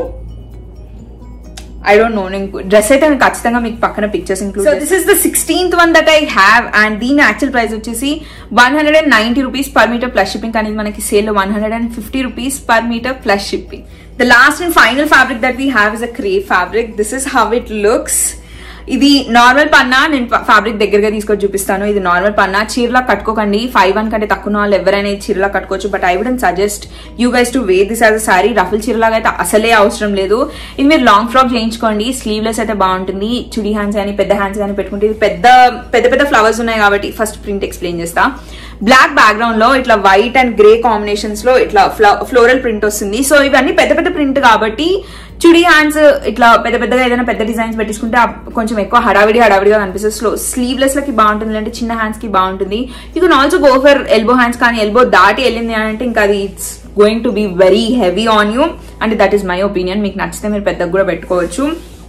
ఐ డోంట్ నో నేను డ్రెస్ అయితే నేను ఖచ్చితంగా మీకు పక్కన pictures include so this is the sixteenth one that I have and దీని యాక్చువల్ ప్రైస్ వచ్చేసి one hundred and ninety rupees per metre plus shipping కానీ మనకి sale one hundred and fifty rupees per metre plus shipping the last and final fabric that we have is a crepe fabric this is how it looks ఇది నార్మల్ పన్నా నేను ఫ్యాబ్రిక్ దగ్గరగా తీసుకొని చూపిస్తాను ఇది నార్మల్ పన్నా చీరలా కట్టుకోకండి ఫైవ్ వన్ కంటే తక్కువ వాళ్ళు ఎవరైనా చీరలా కట్టుకోవచ్చు but I wouldn't suggest you guys to wear this as a sari ruffle చీరలాగా అయితే అసలే అవసరం లేదు ఇది మీరు లాంగ్ ఫ్రాక్ చేయించుకోండి స్లీవ్లెస్ అయితే బాగుంటుంది చుడి హ్యాండ్స్ కానీ పెద్ద హ్యాండ్స్ కానీ పెట్టుకుంటే ఇది పెద్ద పెద్ద పెద్ద ఫ్లవర్స్ ఉన్నాయి కాబట్టి ఫస్ట్ ప్రింట్ ఎక్స్ప్లెయిన్ చేస్తా బ్లాక్ బ్యాక్గ్రౌండ్ లో ఇట్లా వైట్ అండ్ గ్రే కాంబినేషన్స్ లో ఇట్లా ఫ్లోరల్ ప్రింట్ వస్తుంది సో ఇవన్నీ పెద్ద పెద్ద ప్రింట్ కాబట్టి చుడి హ్యాండ్స్ ఇట్లా పెద్ద పెద్దగా ఏదైనా పెద్ద డిజైన్స్ పెట్టించుకుంటే కొంచెం ఎక్కువ హడావిడి హడావిడిగా కనిపిస్తుంది స్లో స్లీవ్లెస్ లకి బాగుంటుంది అంటే చిన్న హ్యాండ్స్ కి బాగుంటుంది you can also go for elbow hands కానీ ఎల్బో దాటి వెళ్ళింది అంటే ఇంకా అది it's going to be very heavy on you అంటే దట్ ఈస్ మై ఒపీనియన్ మీకు నచ్చితే మీరు పెద్దగా కూడా పెట్టుకోవచ్చు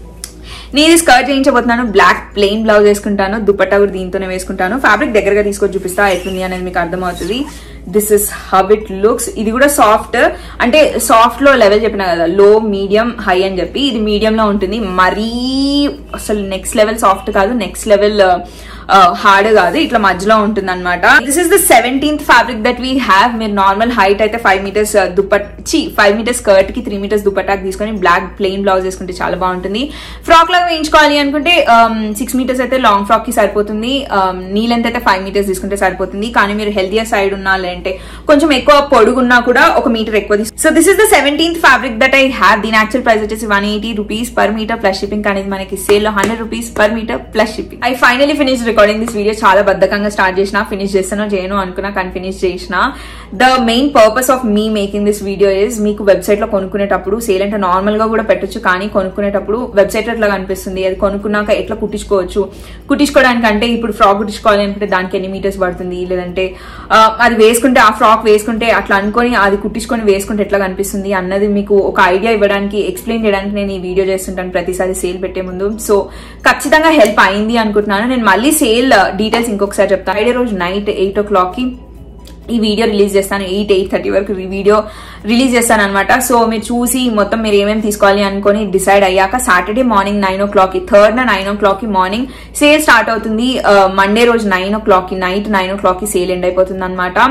నేను స్కర్ట్ చేయించబోతున్నాను బ్లాక్ ప్లెయిన్ బ్లౌజ్ వేసుకుంటాను దుపట్టా కూడా దీంతోనే వేసుకుంటాను ఫ్యాబ్రిక్ దగ్గరగా తీసుకొని చూపిస్తా ఎట్లుంది అనేది మీకు అర్థమవుతుంది this is how it looks ఇది కూడా సాఫ్ట్ అంటే సాఫ్ట్ లో లెవెల్ చెప్పిన కదా లో మీడియం హై అని చెప్పి ఇది మీడియం లో ఉంటుంది మరీ అసలు నెక్స్ట్ లెవెల్ సాఫ్ట్ కాదు నెక్స్ట్ లెవెల్ హార్డ్ కాదు ఇట్లా మధ్యలో ఉంటుంది అనమాట this is the seventeenth fabric that we have మీరు నార్మల్ హైట్ అయితే ఫైవ్ మీటర్స్ దుప్పట్ చి ఫైవ్ మీటర్స్ స్కర్ట్ కి త్రీ మీటర్స్ దుప్పటాకి తీసుకొని బ్లాక్ ప్లెయిన్ బ్లౌజ్ వేసుకుంటే చాలా బాగుంటుంది ఫ్రాక్ లాగా వేయించుకోవాలి అనుకుంటే సిక్స్ మీటర్స్ అయితే లాంగ్ ఫ్రాక్ కి సరిపోతుంది నీ లెంత్ అయితే ఫైవ్ మీటర్స్ తీసుకుంటే సరిపోతుంది కానీ మీరు హెల్దియర్ సైడ్ ఉన్నా లేదంటే కొంచెం ఎక్కువ పొడుగున్నా కూడా ఒక మీటర్ ఎక్కువ so this is the seventeenth fabric that I have దీని యాక్చువల్ ప్రైస్ వచ్చేసి one eighty rupees per metre plus shipping అనేది మనకి సేల్ లో hundred rupees per metre plus shipping I finally finish recording this video చాలా బద్దకంగా స్టార్ట్ చేసిన ఫినిష్ చేస్తానో చేయను అనుకున్నా కానీ ఫినిష్ చేసిన the main purpose of me making this video is మీకు వెబ్సైట్ లో కొనుక్కునేటప్పుడు సేల్ అంటే నార్మల్ గా కూడా పెట్టొచ్చు కానీ కొనుక్కునేటప్పుడు వెబ్సైట్ ఎట్లా కనిపిస్తుంది అది కొనుక్కున్నాక ఎట్లా కుట్టించుకోవచ్చు కుట్టించుకోవడానికి అంటే ఇప్పుడు ఫ్రాక్ కుట్టించుకోవాలి అనుకుంటే దానికి ఎన్ని మీటర్స్ పడుతుంది లేదంటే అది వేసుకుంటే ఆ ఫ్రాక్ వేసుకుంటే అట్లా అనుకొని అది కుట్టించుకొని వేసుకుంటే ఎట్లా కనిపిస్తుంది అన్నది మీకు ఒక ఐడియా ఇవ్వడానికి ఎక్స్ప్లెయిన్ చేయడానికి నేను ఈ వీడియో చేస్తుంటాను ప్రతిసారి సేల్ పెట్టే ముందు సో ఖచ్చితంగా హెల్ప్ అయింది అనుకుంటున్నాను నేను మళ్ళీ సేల్ డీటెయిల్స్ ఇంకొకసారి చెప్తాను ఫ్రైడే రోజు నైట్ ఎయిట్ ఓ క్లాక్ కి ఈ వీడియో రిలీజ్ చేస్తాను ఎయిట్ ఎయిట్ థర్టీ వరకు ఈ వీడియో రిలీజ్ చేస్తాను అనమాట సో మీరు చూసి మొత్తం మీరు ఏమేమి తీసుకోవాలి అనుకొని డిసైడ్ అయ్యాక Saturday morning nine o'clock కి థర్డ్ న నైన్ ఓ క్లాక్ కి మార్నింగ్ సేల్ స్టార్ట్ అవుతుంది మండే రోజు నైన్ ఓ క్లాక్ కి నైట్ నైన్ ఓ క్లాక్ కి సేల్ ఎండ్ అయిపోతుంది అనమాట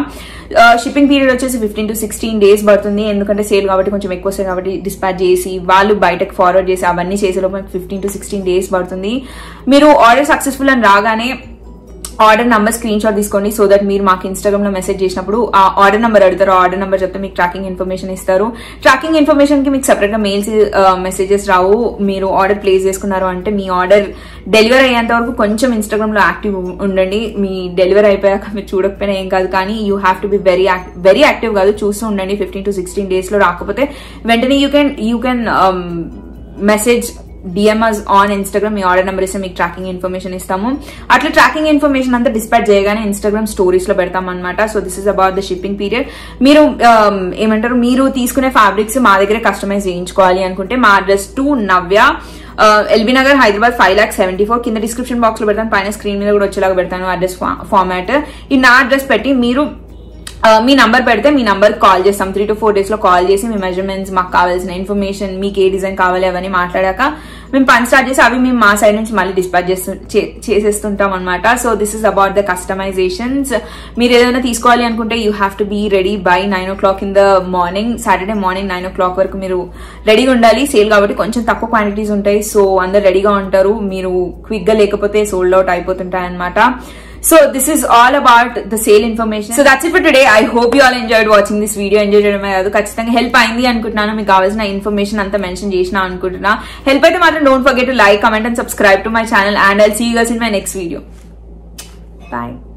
షిప్పింగ్ పీరియడ్ వచ్చేసి ఫిఫ్టీన్ టు సిక్స్టీన్ డేస్ పడుతుంది ఎందుకంటే సేల్ కాబట్టి కొంచెం ఎక్కువ వస్తాయి కాబట్టి డిస్పాచ్ చేసి వాళ్ళు బయటకు ఫార్వర్డ్ చేసి అవన్నీ చేసే లోపు ఫిఫ్టీన్ టు సిక్స్టీన్ డేస్ పడుతుంది మీరు ఆర్డర్ సక్సెస్ఫుల్ అని రాగానే ఆర్డర్ నంబర్ స్క్రీన్ షాట్ తీసుకోండి సో దట్ మీరు మాకు ఇన్స్టాగ్రామ్ లో మెసేజ్ చేసినప్పుడు ఆ ఆర్డర్ నెంబర్ అడుగుతారు ఆర్డర్ నెంబర్ చెప్తే మీకు ట్రాకింగ్ ఇన్ఫర్మేషన్ ఇస్తారు ట్రాకింగ్ ఇన్ఫర్మేషన్ కి మీకు సెపరేట్ గా మెయిల్స్ మెసేజెస్ రావు మీరు ఆర్డర్ ప్లేస్ చేసుకున్నారు అంటే మీ ఆర్డర్ డెలివరీ అయ్యేంత వరకు కొంచెం ఇన్స్టాగ్రామ్ లో యాక్టివ్ ఉండండి మీ డెలివరీ అయిపోయాక మీరు చూడకపోయినా ఏం కాదు కానీ you have to be very very active కాదు చూస్తూ ఉండండి ఫిఫ్టీన్ టు సిక్స్టీన్ డేస్ లో రాకపోతే వెంటనే you can you can message DMs on Instagram మీ ఆర్డర్ నెంబర్ ఇస్తే మీకు ట్రాకింగ్ ఇన్ఫర్మేషన్ ఇస్తాము అట్లా ట్రాకింగ్ ఇన్ఫర్మేషన్ అంతా డిస్పాచ్ చేయగానే ఇన్స్టాగ్రామ్ స్టోరీస్ లో పెడతాం అనమాట so this is about the shipping period మీరు um, ఏమంటారు మీరు తీసుకునే ఫ్యాబ్రిక్స్ మా దగ్గర కస్టమైజ్ చేయించుకోవాలి అనుకుంటే మా address to Navya LB Nagar Hyderabad five lakh seventy four కింద డిస్క్రిప్షన్ బాక్స్ లో పెడతాను పైన స్క్రీన్ మీద కూడా వచ్చేలాగా పెడతాను అడ్రస్ ఫార్మాట్ ఈ నా అడ్రస్ పెట్టి మీరు ఆ, మీ నంబర్ పెడితే మీ నంబర్ కాల్ చేస్తాం త్రీ టు ఫోర్ డేస్ లో కాల్ చేసి మీ మెజర్మెంట్స్ మాకు కావాల్సిన ఇన్ఫర్మేషన్ మీకు ఏ డిజైన్ కావాలి అవన్నీ మాట్లాడాక మేము పని స్టార్ట్ చేసి అవి మేము మా సైడ్ నుంచి మళ్ళీ డిస్పాచ్ చేస్తు చే- చేసేస్తుంటాం అనమాట so this is about the customisations మీరు ఏదైనా తీసుకోవాలి అనుకుంటే you have to be ready by nine o'clock in the morning Saturday morning nine o'clock వరకు మీరు రెడీగా ఉండాలి సేల్ కాబట్టి కొంచెం తక్కువ క్వాంటిటీస్ ఉంటాయి సో అందరు రెడీగా ఉంటారు మీరు క్విక్ గా లేకపోతే సోల్డ్ అవుట్ అయిపోతుంటాయి అనమాట so this is all about the sale information so that's it for today I hope you all enjoyed watching this video enjoy చేయడమే కాదు ఖచ్చితంగా హెల్ప్ అయింది అనుకుంటున్నాను మీకు కావాల్సిన ఇన్ఫర్మేషన్ అంతా మెన్షన్ చేసిన అనుకుంటున్నా హెల్ప్ అయితే మాత్రం don't forget to like comment and subscribe to my channel and I'll see you guys in my next video bye